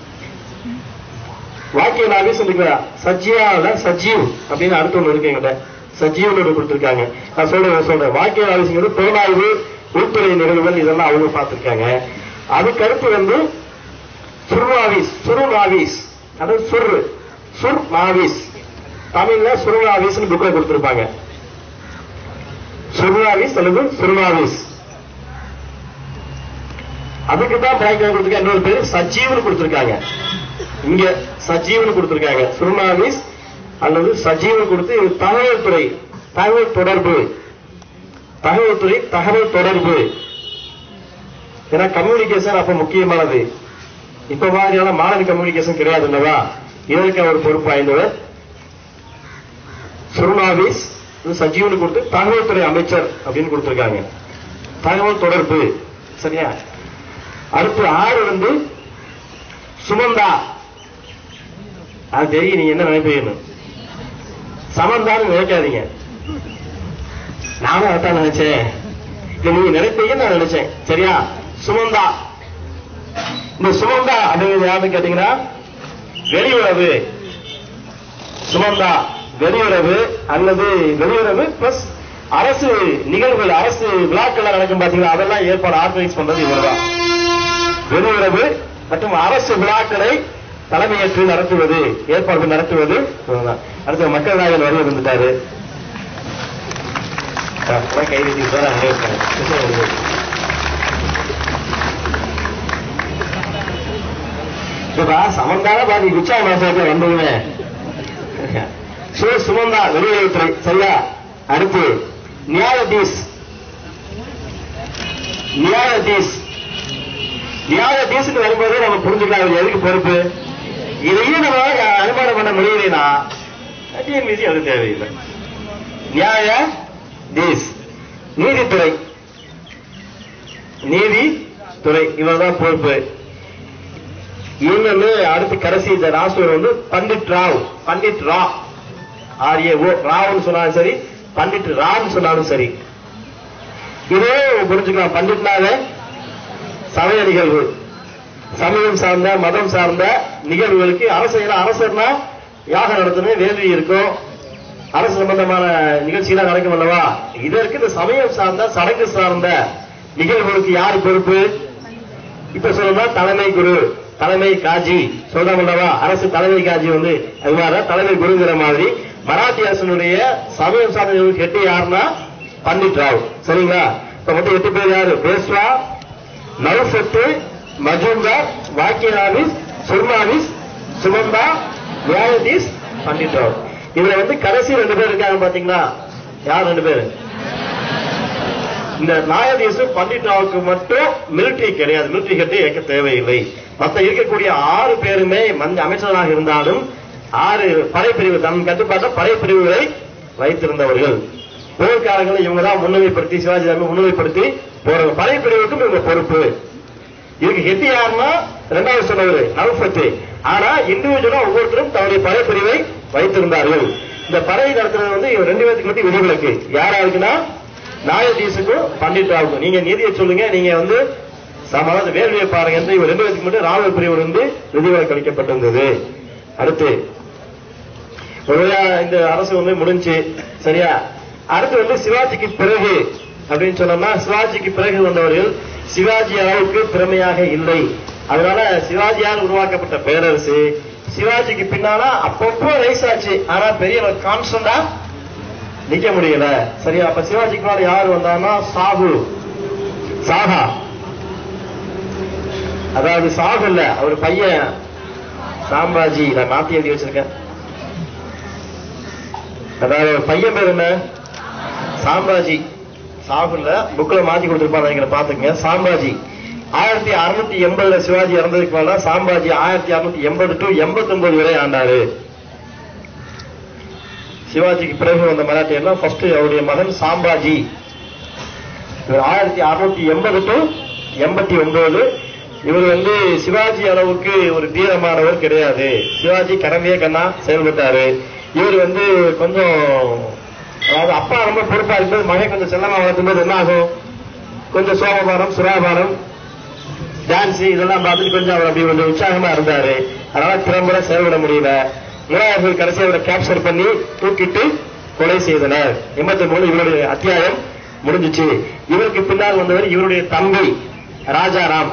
வாக்கிய நாகேஷ் இருக்கிறா சஜ்ஜியாவில் சஜீவ் அப்படின்னு அடுத்து ஒன்று இருக்கு எங்கிட்ட சஜீவ்னு ஒன்று கொடுத்துருக்காங்க நான் சொல்றேன் நான் சொல்றேன் வாக்கிய நாகேஷ்ங்கிறது புலனாய்வு உள்துறை நிகழ்வுகள் இதெல்லாம் அவங்க பார்த்துருக்காங்க அதுக்கு அடுத்து வந்து சுர்வாவிஸ் சுருநாவிஸ் அதாவது சுர் சுர் நாவிஸ் தமிழ்ல சுருநாவிஸ்னு புக்கை கொடுத்துருப்பாங்க சுருநாவிஸ் அல்லது சுருநாவிஸ் அதுக்கு தான் பிராக்கெட் கொடுத்துருக்க இன்னொரு பேரு சஜீவ்னு கொடுத்துருக்காங்க இங்க சஜீவ்னு கொடுத்திருக்காங்க சுருணாவிஸ் அல்லது சஜீவன் கொடுத்து இது தகவல் துறை தகவல் தொடர்பு தகவல் துறை தகவல் தொடர்பு ஏன்னா கம்யூனிகேஷன் அப்ப முக்கியமானது இப்ப மாதிரியான மாணவி கம்யூனிகேஷன் கிடையாது இல்லவா இதற்கு அவர் பொறுப்பு வாய்ந்தவர் சுருணாவிஸ் இது சஜீவனு கொடுத்து தகவல் துறை அமைச்சர் அப்படின்னு கொடுத்திருக்காங்க தகவல் தொடர்பு சரியா அடுத்து ஆறு வந்து சுமந்தா அது தெரியும் நீங்க என்ன நினைப்பீங்கன்னு சமந்தான்னு நினைக்காதீங்க நானும் அதான் நினைச்சேன் இல்ல நீங்க நினைப்பீங்கன்னு நான் நினைச்சேன் சரியா சுமந்தா இந்த சுமந்தா அப்படிங்கிறது யாருன்னு கேட்டீங்கன்னா வெளியுறவு சுமந்தா வெளியுறவு அல்லது வெளியுறவு பிளஸ் அரசு நிகழ்வுகள் அரசு விழாக்கள் நடக்கும் பாத்தீங்களா அதெல்லாம் ஏற்பாடு ஆர்கனைஸ் பண்றது இவர்தான் வெளியுறவு மற்றும் அரசு விழாக்களை தலைமையேற்று நடத்துவது ஏற்பாடு நடத்துவது இவர்தான். அடுத்து மக்கள் நாயகன் வருகை வந்துட்டாரு ஆ, அதான் கை நீட்டிட்டு வர அங்கே இருக்காங்க. கிருஷ்ணன் வருகை. இப்பா சமந்தான பாதி குச்சா மாசத்துல வந்தவங்க சோ சுமந்தா வெளியுறவுத்துறை சரியா அடுத்து நியாயதீஸ் நியாயதீஸ் நியாயதீஸ்க்கு வரும்போது நம்ம புரிஞ்சுக்கலாம் அவர் எதுக்கு பொறுப்பு இதையும் நம்ம அனுமானம் பண்ண முடியலைன்னா டிஎன்பிசி அது தேவையில்லை நியாய தீஸ் நீதித்துறை நீதித்துறை இவர்தான் பொறுப்பு இன்னொன்னு அடுத்து கடைசி இந்த ராசுவர் வந்து பண்டிட் ராவ் பண்டிட் ரா ஆர்ஏ ஓ ராவ்னு சொன்னாலும் சரி பண்டிட் ரான்னு சொன்னாலும் சரி இதே புரிஞ்சுக்கலாம் பண்டிட்னாவே சமய நிகழ்வு சமயம் சார்ந்த மதம் சார்ந்த நிகழ்வுகளுக்கு அரசு ஏன்னா அரசர்னா யாகம் நடத்தணும் வேள்வி இருக்கும் அரசு சம்பந்தமான நிகழ்ச்சியெல்லாம் நடக்கும் அல்லவா இதற்கு இந்த சமயம் சார்ந்த சடங்கு சார்ந்த நிகழ்வுகளுக்கு யார் பொறுப்பு இப்ப சொல்லணும்னா தலைமை குரு தலைமை காஜி சொல்றோம் அல்லவா அரசு தலைமை காஜி வந்து அது மாதிரி தலைமை குருங்கிற மாதிரி மராத்தி அரசனுடைய சமயம் சார்ந்த நிகழ்வுக்கு எட்டு யாருன்னா பண்டிட் ராவ் சரிங்களா இப்ப மொத்தம் எட்டு பேர் யாரு பேஸ்வா நவசத்து மஜும்தார் வாக்கியநாவிஸ் சுர்மாவிஸ் சுமந்தா நியாயதீஸ் பண்டிட் ராவ் இதுல வந்து கடைசி ரெண்டு பேர் இருக்காங்க பாத்தீங்களா யார் ரெண்டு பேரு இந்த நாயதீசு பண்டிட் ராவுக்கு மட்டும் மிலிட்டரி கிடையாது மிலிட்டரி கட்டு இயக்க தேவையில்லை மற்ற இருக்கக்கூடிய ஆறு பேருமே மந்த அமைச்சராக இருந்தாலும் ஆறு படைப்பிரிவு தன் கட்டுப்பாட்ட படைப்பிரிவுகளை வைத்திருந்தவர்கள் போர்க்காலங்களில் இவங்க தான் முன்னுரிமைப்படுத்தி சிவாஜி ராம முன்னுரிமைப்படுத்தி போறாங்க படைப்பிரிவுக்கும் இவங்க பொறுப்பு இதுக்கு ஹெட் யாருன்னா ரெண்டாவது சொன்னவர் நவசத்து ஆனா இண்டிவிஜுவலா ஒவ்வொருத்தரும் தன்னுடைய படைப்பிரிவை வைத்திருந்தார்கள் இந்த படை நடத்துறது வந்து இவங்க ரெண்டு பேருக்கு மட்டும் விதிவிலக்கு யாரா இருக்குன்னா நாயதீசுக்கும் பண்டிட் ராவுக்கும் நீங்க நீதியை சொல்லுங்க நீங்க வந்து சமாத வேள்வியை பாருங்க என்று இவர் ரெண்டு பேருக்கு மட்டும் ராவல் பிரிவு வந்து விதிவிலக்கு அளிக்கப்பட்டிருந்தது அடுத்து ஒருவேளை இந்த அரசு வந்து முடிஞ்சு சரியா அடுத்து வந்து சிவாஜிக்கு பிறகு அப்படின்னு சொன்னோம்னா சிவாஜிக்கு பிறகு வந்தவர்கள் சிவாஜி அளவுக்கு திறமையாக இல்லை அதனால சிவாஜியால் உருவாக்கப்பட்ட பேரரசு சிவாஜிக்கு பின்னால அப்பப்போ ரைஸ் ஆச்சு ஆனா பெரிய கான்ஸ்டன்டா நிக்க முடியல சரியா அப்ப சிவாஜிக்கு மேல யார் வந்தாங்கன்னா சாகு சாகா அதாவது சாகு இல்ல அவர் பையன் சாம்பாஜி நான் மாத்தி எழுதி வச்சிருக்கேன் அதாவது அவர் பையன் பேர் என்ன சாம்பாஜி சாகுல்ல புக்ல மாத்தி கொடுத்திருப்பாங்க நினைக்கிறேன் பாத்துக்கங்க சாம்பாஜி ஆயிரத்தி அறுநூத்தி எண்பதுல சிவாஜி இறந்ததுக்கு மேல சாம்பாஜி ஆயிரத்தி அறுநூத்தி எண்பது டு எண்பத்தி ஒன்பது வரை ஆண்டாரு சிவாஜிக்கு பிறகு வந்த மராட்டியர்லாம் ஃபர்ஸ்ட் அவருடைய மகன் சாம்பாஜி இவர் ஆயிரத்தி அறுநூத்தி எண்பது டு எண்பத்தி ஒன்பது இவர் வந்து சிவாஜி அளவுக்கு ஒரு தீரமானவர் கிடையாது சிவாஜி கடமையே கண்ணா செயல்பட்டாரு இவர் வந்து கொஞ்சம் அதாவது அப்பா ரொம்ப பொறுப்பா இருக்கும்போது மகன் கொஞ்சம் செல்லமா வளர்க்கும்போது என்ன ஆகும் கொஞ்சம் சோமபானம் சுராபானம் டான்ஸ் இதெல்லாம் பார்த்துட்டு கொஞ்சம் அவர் அப்படி கொஞ்சம் உற்சாகமா இருந்தாரு அதனால திறம்பட செயல்பட முடியல முறையாளர்கள் கடைசி அவரை கேப்சர் பண்ணி தூக்கிட்டு கொலை செய்தனர் எண்பத்தி மூணு இவருடைய அத்தியாயம் முடிஞ்சிச்சு இவருக்கு பின்னால் வந்தவர் இவருடைய தம்பி ராஜாராம்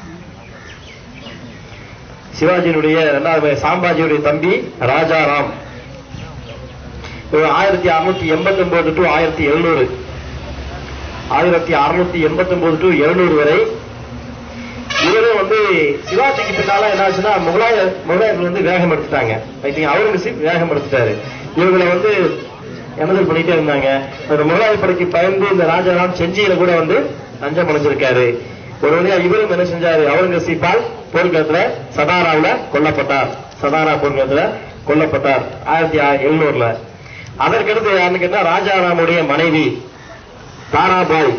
சிவாஜியினுடைய இரண்டாவது மகன் சாம்பாஜியுடைய தம்பி ராஜாராம் இவர் ஆயிரத்தி அறுநூத்தி எண்பத்தி ஒன்பது டு ஆயிரத்தி எழுநூறு ஆயிரத்தி அறுநூத்தி எண்பத்தி ஒன்பது டு எழுநூறு வரை இவரும் வந்து சிவாஜிக்கு பின்னால என்ன ஆச்சுன்னா முகலாய முகலாயர்கள் வந்து வேகம் எடுத்துட்டாங்க ஐ திங்க் அவுரங்கசீப் வேகம் எடுத்துட்டாரு இவங்களை வந்து எமதல் பண்ணிட்டே இருந்தாங்க ஒரு முகலாய படைக்கு பயந்து இந்த ராஜாராம் செஞ்சியில கூட வந்து லஞ்சம் அடைஞ்சிருக்காரு ஒரு வழியா இவரும் என்ன செஞ்சாரு அவுரங்கசீப்பால் போர்க்களத்துல சதாராவுல கொல்லப்பட்டார் சதாரா போர்க்களத்துல கொல்லப்பட்டார் ஆயிரத்தி எழுநூறுல அதற்கடுத்து யாருன்னு கேட்டா ராஜாராமுடைய மனைவி தாராபாய்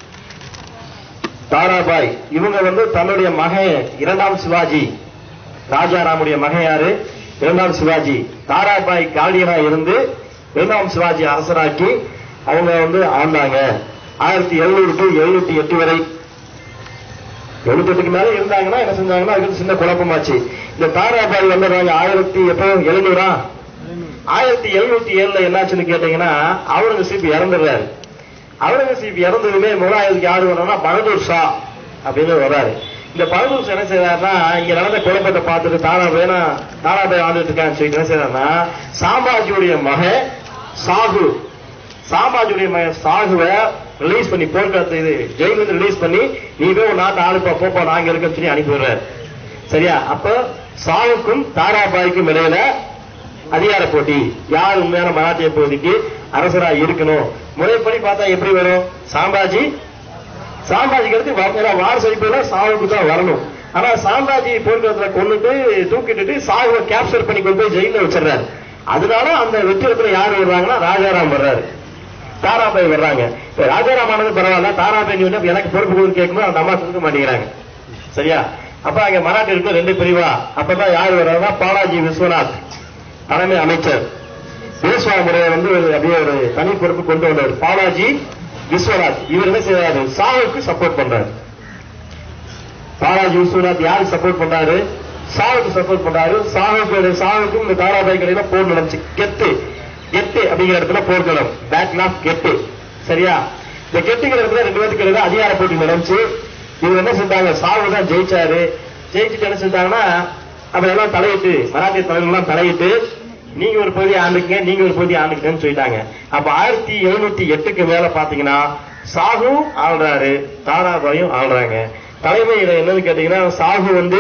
தாராபாய் இவங்க வந்து தன்னுடைய மகன் இரண்டாம் சிவாஜி ராஜாராமுடைய மகன் யாரு இரண்டாம் சிவாஜி தாராபாய் காலியனா இருந்து இரண்டாம் சிவாஜி அரசராக்கி அவங்க வந்து ஆண்டாங்க ஆயிரத்தி எழுநூறு டு எழுநூத்தி எட்டு வரை எழுபத்தி எட்டுக்கு மேல இருந்தாங்கன்னா என்ன செஞ்சாங்கன்னா அதுக்கு சின்ன குழப்பமாச்சு இந்த தாராபாய் வந்துடுறாங்க ஆயிரத்தி எப்போ எழுநூறா ஆயிரத்தி எழுநூத்தி ஏழுல என்னாச்சுன்னு கேட்டீங்கன்னா அவுரங்கசீப் இறந்துடுறாரு அவுரங்கசீப் இறந்ததுமே முகலாயருக்கு யாரு வர்றாருன்னா பகதூர் ஷா அப்படின்னு வர்றாரு இந்த பகதூர் ஷா என்ன செய்யறாருன்னா இங்க நடந்த குழப்பத்தை பார்த்துட்டு தாராபேனா தாராபாய் ஆண்டுட்டு இருக்கான்னு சொல்லிட்டு என்ன செய்யறாருன்னா சாம்பாஜியுடைய மகன் சாகு சாம்பாஜியுடைய மகன் சாகுவை ரிலீஸ் பண்ணி போர்க்களத்தை இது ஜெயில இருந்து ரிலீஸ் பண்ணி நீ போய் உன் நாட்டு ஆளுப்பா போப்பா நாங்க இருக்கோம்னு சொல்லி அனுப்பி விடுறாரு சரியா அப்ப சாவுக்கும் தாராபாய்க்கும் இடையில அதிகார போட்டி யார் உண்மையான மராட்டிய பகுதிக்கு அரசரா இருக்கணும் முறைப்படி பார்த்தா எப்படி வரும் சாம்பாஜி சாம்பாஜிக்கு அடுத்து வ- ஏன்னா வார் சைப்புல சாவுக்கு தான் வரணும் ஆனா சாம்பாஜி போர்க்களத்துல கொண்டுட்டு தூக்கிட்டு சாகுவை கேப்சர் பண்ணி கொண்டு போய் ஜெயில வச்சிடுறாரு அதனால அந்த வெற்றிடத்துல யார் வர்றாங்கன்னா ராஜாராம் வர்றாரு தாராபாய் வர்றாங்க இப்ப ராஜாராம் ஆனது பரவாயில்ல தாராபாய் நீ வந்து எனக்கு பொறுப்பு கொடுத்து கேட்கும்போது அந்த அம்மா கொடுக்க மாட்டேங்கிறாங்க சரியா அப்ப அங்க மராட்டி இருக்கு ரெண்டு பிரிவா அப்பதான் யார் வர்றாருன்னா பாலாஜி விஸ்வநாத் தலைமை அமைச்சர் பேஸ்வா முறையை வந்து ஒரு அப்படியே ஒரு தனி பொறுப்பு கொண்டு வந்தவர் பாலாஜி விஸ்வநாத் இவர் என்ன செய்யறாரு சாவுக்கு சப்போர்ட் பண்றாரு பாலாஜி விஸ்வநாத் யாருக்கு சப்போர்ட் பண்றாரு சாவுக்கு சப்போர்ட் பண்றாரு சாவுக்கு சாவுக்கும் இந்த தாராபாய் கடையில போர் நடந்துச்சு கெத்து கெத்து அப்படிங்கிற இடத்துல போர்க்களம் பேட்டில் ஆஃப் கெத்து சரியா இந்த கெட்டுங்கிற இடத்துல ரெண்டு பேருக்கு இடையில அதிகார போட்டி நடந்துச்சு இவங்க என்ன செஞ்சாங்க சாவு தான் ஜெயிச்சாரு ஜெயிச்சுட்டு என்ன செஞ்சாங்கன்னா அவங்க எல்லாம் தலையிட்டு மராட்டிய தலைவர்கள் எல்லாம் தலையிட்டு நீங்க ஒரு பகுதி ஆண்டுக்குங்க நீங்க ஒரு பகுதி ஆண்டுக்குங்கன்னு சொல்லிட்டாங்க அப்ப ஆயிரத்தி எழுநூத்தி எட்டுக்கு மேல பாத்தீங்கன்னா சாகு ஆள்றாரு தாராபாயும் ஆள்றாங்க தலைமையில என்னன்னு கேட்டீங்கன்னா சாகு வந்து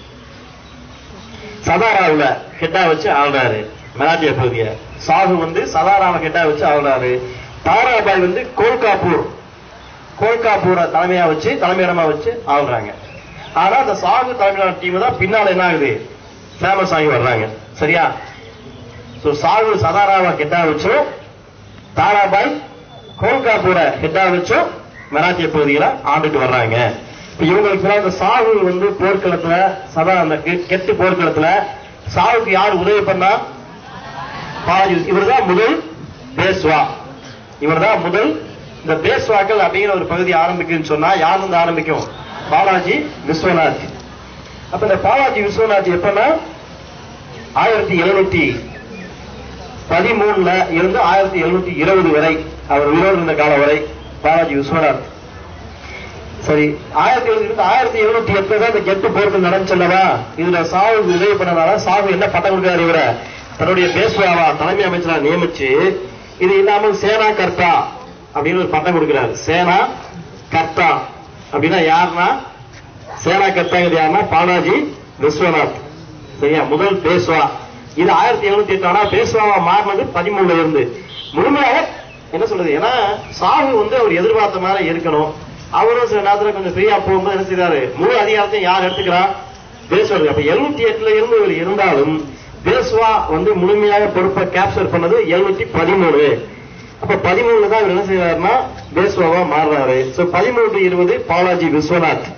சதாராவுல ஹெட்டா வச்சு ஆள்றாரு மராட்டிய பகுதிய சாகு வந்து சதாராவை ஹெட்டா வச்சு ஆள்றாரு தாராபாய் வந்து கோல்காப்பூர் கோல்காப்பூரை தலைமையா வச்சு தலைமையிடமா வச்சு ஆள்றாங்க ஆனா அந்த சாகு தலைமையிலான டீம் தான் பின்னால என்ன ஆகுது ஃபேமஸ் ஆகி வர்றாங்க சரியா சோ சாகு சதாராவை ஹெட்டா வச்சும் தாராபாய் கோல்காப்பூரை ஹெட்டா வச்சும் மராட்டிய பகுதியில ஆண்டுட்டு வர்றாங்க இப்ப இவங்களுக்கு பின்னால இந்த சாகு வந்து போர்க்களத்துல சதா அந்த கெ- கெட்டு போர்க்களத்துல சாவுக்கு யார் உதவி பண்ணா பாலாஜி இவர்தான் முதல் பேஸ்வா இவர்தான் முதல் இந்த பேஸ்வாக்கள் அப்படிங்கிற ஒரு பகுதி ஆரம்பிக்குன்னு சொன்னா யார் வந்து ஆரம்பிக்கும் பாலாஜி விஸ்வநாத் அப்ப இந்த பாலாஜி விஸ்வநாத் எப்பன்னா ஆயிரத்தி எழுநூத்தி பதிமூணுல இருந்து ஆயிரத்தி எழுநூத்தி இருபது வரை அவர் உயிரோடு இருந்த காலம் வரை பாலாஜி விஸ்வநாத் சரி ஆயிரத்தி எழுநூத்தி ஆயிரத்தி எழுநூத்தி எட்டுல தான் இந்த கெட்டு போருக்கு நடந்துச்சல்லவா இதுல சாவு உதவி பண்ணனால சாவு என்ன பட்டம் கொடுக்கிறார் இவர தன்னுடைய பேசுவாவா தலைமை அமைச்சரா நியமிச்சு இது இல்லாமல் சேனா கர்த்தா அப்படின்னு ஒரு பட்டம் கொடுக்கிறார் சேனா கர்த்தா அப்படின்னா யாருன்னா சேனா கர்த்தாங்கிறது யாருன்னா பாலாஜி விஸ்வநாத் சரியா முதல் பேசுவா இது ஆயிரத்தி எழுநூத்தி எட்டு ஆனா பேசுவாவா மாறினது பதிமூணுல இருந்து முழுமையாக என்ன சொல்றது ஏன்னா சாகு வந்து அவர் எதிர்பார்த்த மாதிரி இருக்கணும் அவரும் சில நேரத்துல கொஞ்சம் ஃப்ரீயா போகும்போது என்ன செய்யறாரு முழு அதிகாரத்தையும் யார் எடுத்துக்கிறா பேசுவாரு அப்ப எழுநூத்தி எட்டுல இருந்து இவர் இருந்தாலும் பேசுவா வந்து முழுமையாக பொறுப்பை கேப்சர் பண்ணது எழுநூத்தி பதிமூணு அப்ப பதிமூணுல தான் இவர் என்ன செய்யறாருன்னா பேஸ்வாவா மாறுறாரு சோ பதிமூன்று இருபது பாலாஜி விஸ்வநாத்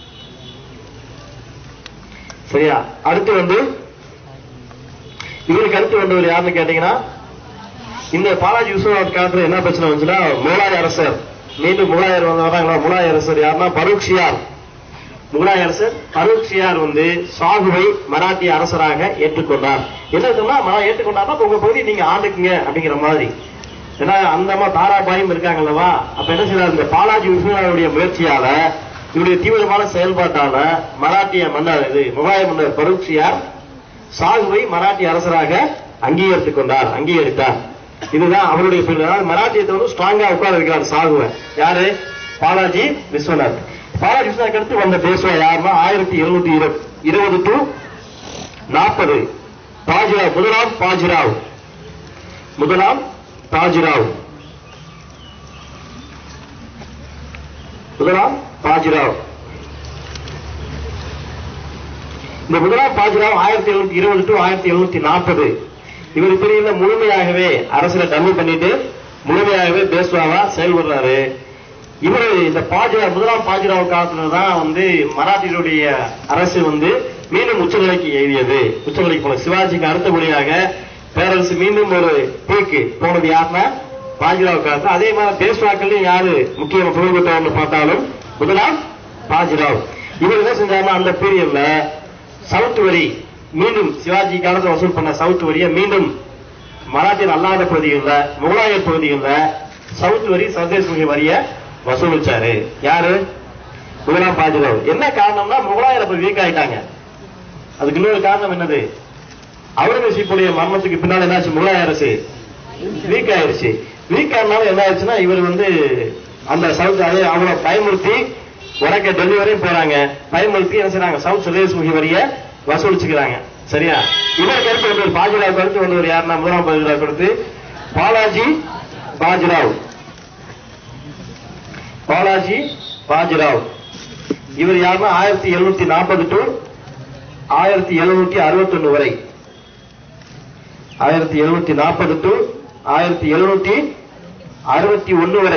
சரியா அடுத்து வந்து இவருக்கு அடுத்து வந்தவர் யாருன்னு கேட்டீங்கன்னா இந்த பாலாஜி விஸ்வநாத் காலத்துல என்ன பிரச்சனை வந்துச்சுன்னா முகலாய அரசர் மீண்டும் முகலாயர் வந்து வராங்களா முகலாய அரசர் யாருன்னா பரூக்ஷியார் முகலாய அரசர் பரூக்ஷியார் வந்து சாகுவை மராட்டிய அரசராக ஏற்றுக்கொண்டார் என்ன சொன்னா மரா- ஏற்றுக்கொண்டார்னா இப்ப உங்க பகுதி நீங்க ஆண்டுக்குங்க அப்படிங்கிற மாதிரி ஏன்னா அந்த அம்மா தாராபாயும் இருக்காங்கல்லவா அப்ப என்ன செய்யறாரு இந்த பாலாஜி விஸ்வநாதனுடைய முயற்சியால இவருடைய தீவிரமான செயல்பாட்டால மராட்டிய மன்னர் இது முகலாய மன்னர் பரூக்ஷியார் சாகுவை மராட்டிய அரசராக அங்கீகரித்துக் கொண்டார் அங்கீகரித்தார் இதுதான் அவருடைய பிள்ளை அதாவது மராட்டியத்தை வந்து ஸ்ட்ராங்கா உட்கார இருக்கிறார் சாகுவை யாரு பாலாஜி விஸ்வநாத் பாலாஜி விஸ்வநாத் அடுத்து வந்த பேசுவா யாருன்னா ஆயிரத்தி எழுநூத்தி இருபது டு நாற்பது பாஜிராவ் முதலாம் பாஜிராவ் முதலாம் பாஜிராவ் முதலாம் பாஜிராவ் இந்த முதலாம் பாஜிராவ் ஆயிரத்தி எழுநூத்தி இருபது டு ஆயிரத்தி எழுநூத்தி நாற்பது இவர் பிரிவுல முழுமையாகவே அரசுல டம்மி பண்ணிட்டு முழுமையாகவே பேசுவாவா செயல்படுறாரு இவர் இந்த பாஜிராவ் முதலாம் பாஜிராவ் காலத்துல தான் வந்து மராட்டியருடைய அரசு வந்து மீண்டும் உச்சநிலைக்கு எழுதியது உச்சநிலைக்கு போன சிவாஜிக்கு அடுத்தபடியாக பேரரசு மீண்டும் ஒரு பீக்கு போனது யாருன்னா பாஜிராவ் காலத்துல அதே மாதிரி பேஸ்வாக்கள்லயும் யாரு முக்கிய புகழ் பெற்றவர்னு பார்த்தாலும் முதலாம் பாஜிராவ் இவர் என்ன செஞ்சாருன்னா அந்த பீரியட்ல சவுத் வரி மீண்டும் சிவாஜி காலத்துல வசூல் பண்ண சவுத் வரியை மீண்டும் மராட்டியர் அல்லாத பகுதிகளில் முகலாயர் பகுதிகளில் சவுத் வரி சர்தேசமுகி வரிய வசூலிச்சாரு யாரு முதலாம் பாஜிராவ் என்ன காரணம்னா முகலாயர் அப்ப வீக் ஆயிட்டாங்க அதுக்கு இன்னொரு காரணம் என்னது அவுரங்கசீப்புடைய மரணத்துக்கு பின்னால் என்னாச்சு முகலாய அரசு வீக் ஆயிருச்சு வீக் ஆனாலும் என்ன ஆயிடுச்சுன்னா இவர் வந்து அந்த சவுத் அதே அவங்கள பயமுறுத்தி வடக்க டெல்லி வரையும் போறாங்க பயமுறுத்தி என்ன செய்றாங்க சவுத் சுதேசமுகி வரிய வசூலிச்சுக்கிறாங்க சரியா இவருக்கு அடுத்து வந்தவர் பாஜிராவுக்கு அடுத்து வந்தவர் யாருன்னா முதலாம் பாஜிராவுக்கு அடுத்து பாலாஜி பாஜிராவ் பாலாஜி பாஜிராவ் இவர் யாருன்னா ஆயிரத்தி எழுநூத்தி நாற்பது டு ஆயிரத்தி எழுநூத்தி அறுபத்தொன்னு வரை ஆயிரத்தி எழுநூத்தி நாற்பது டு ஆயிரத்தி எழுநூத்தி அறுபத்தி ஒன்னு வரை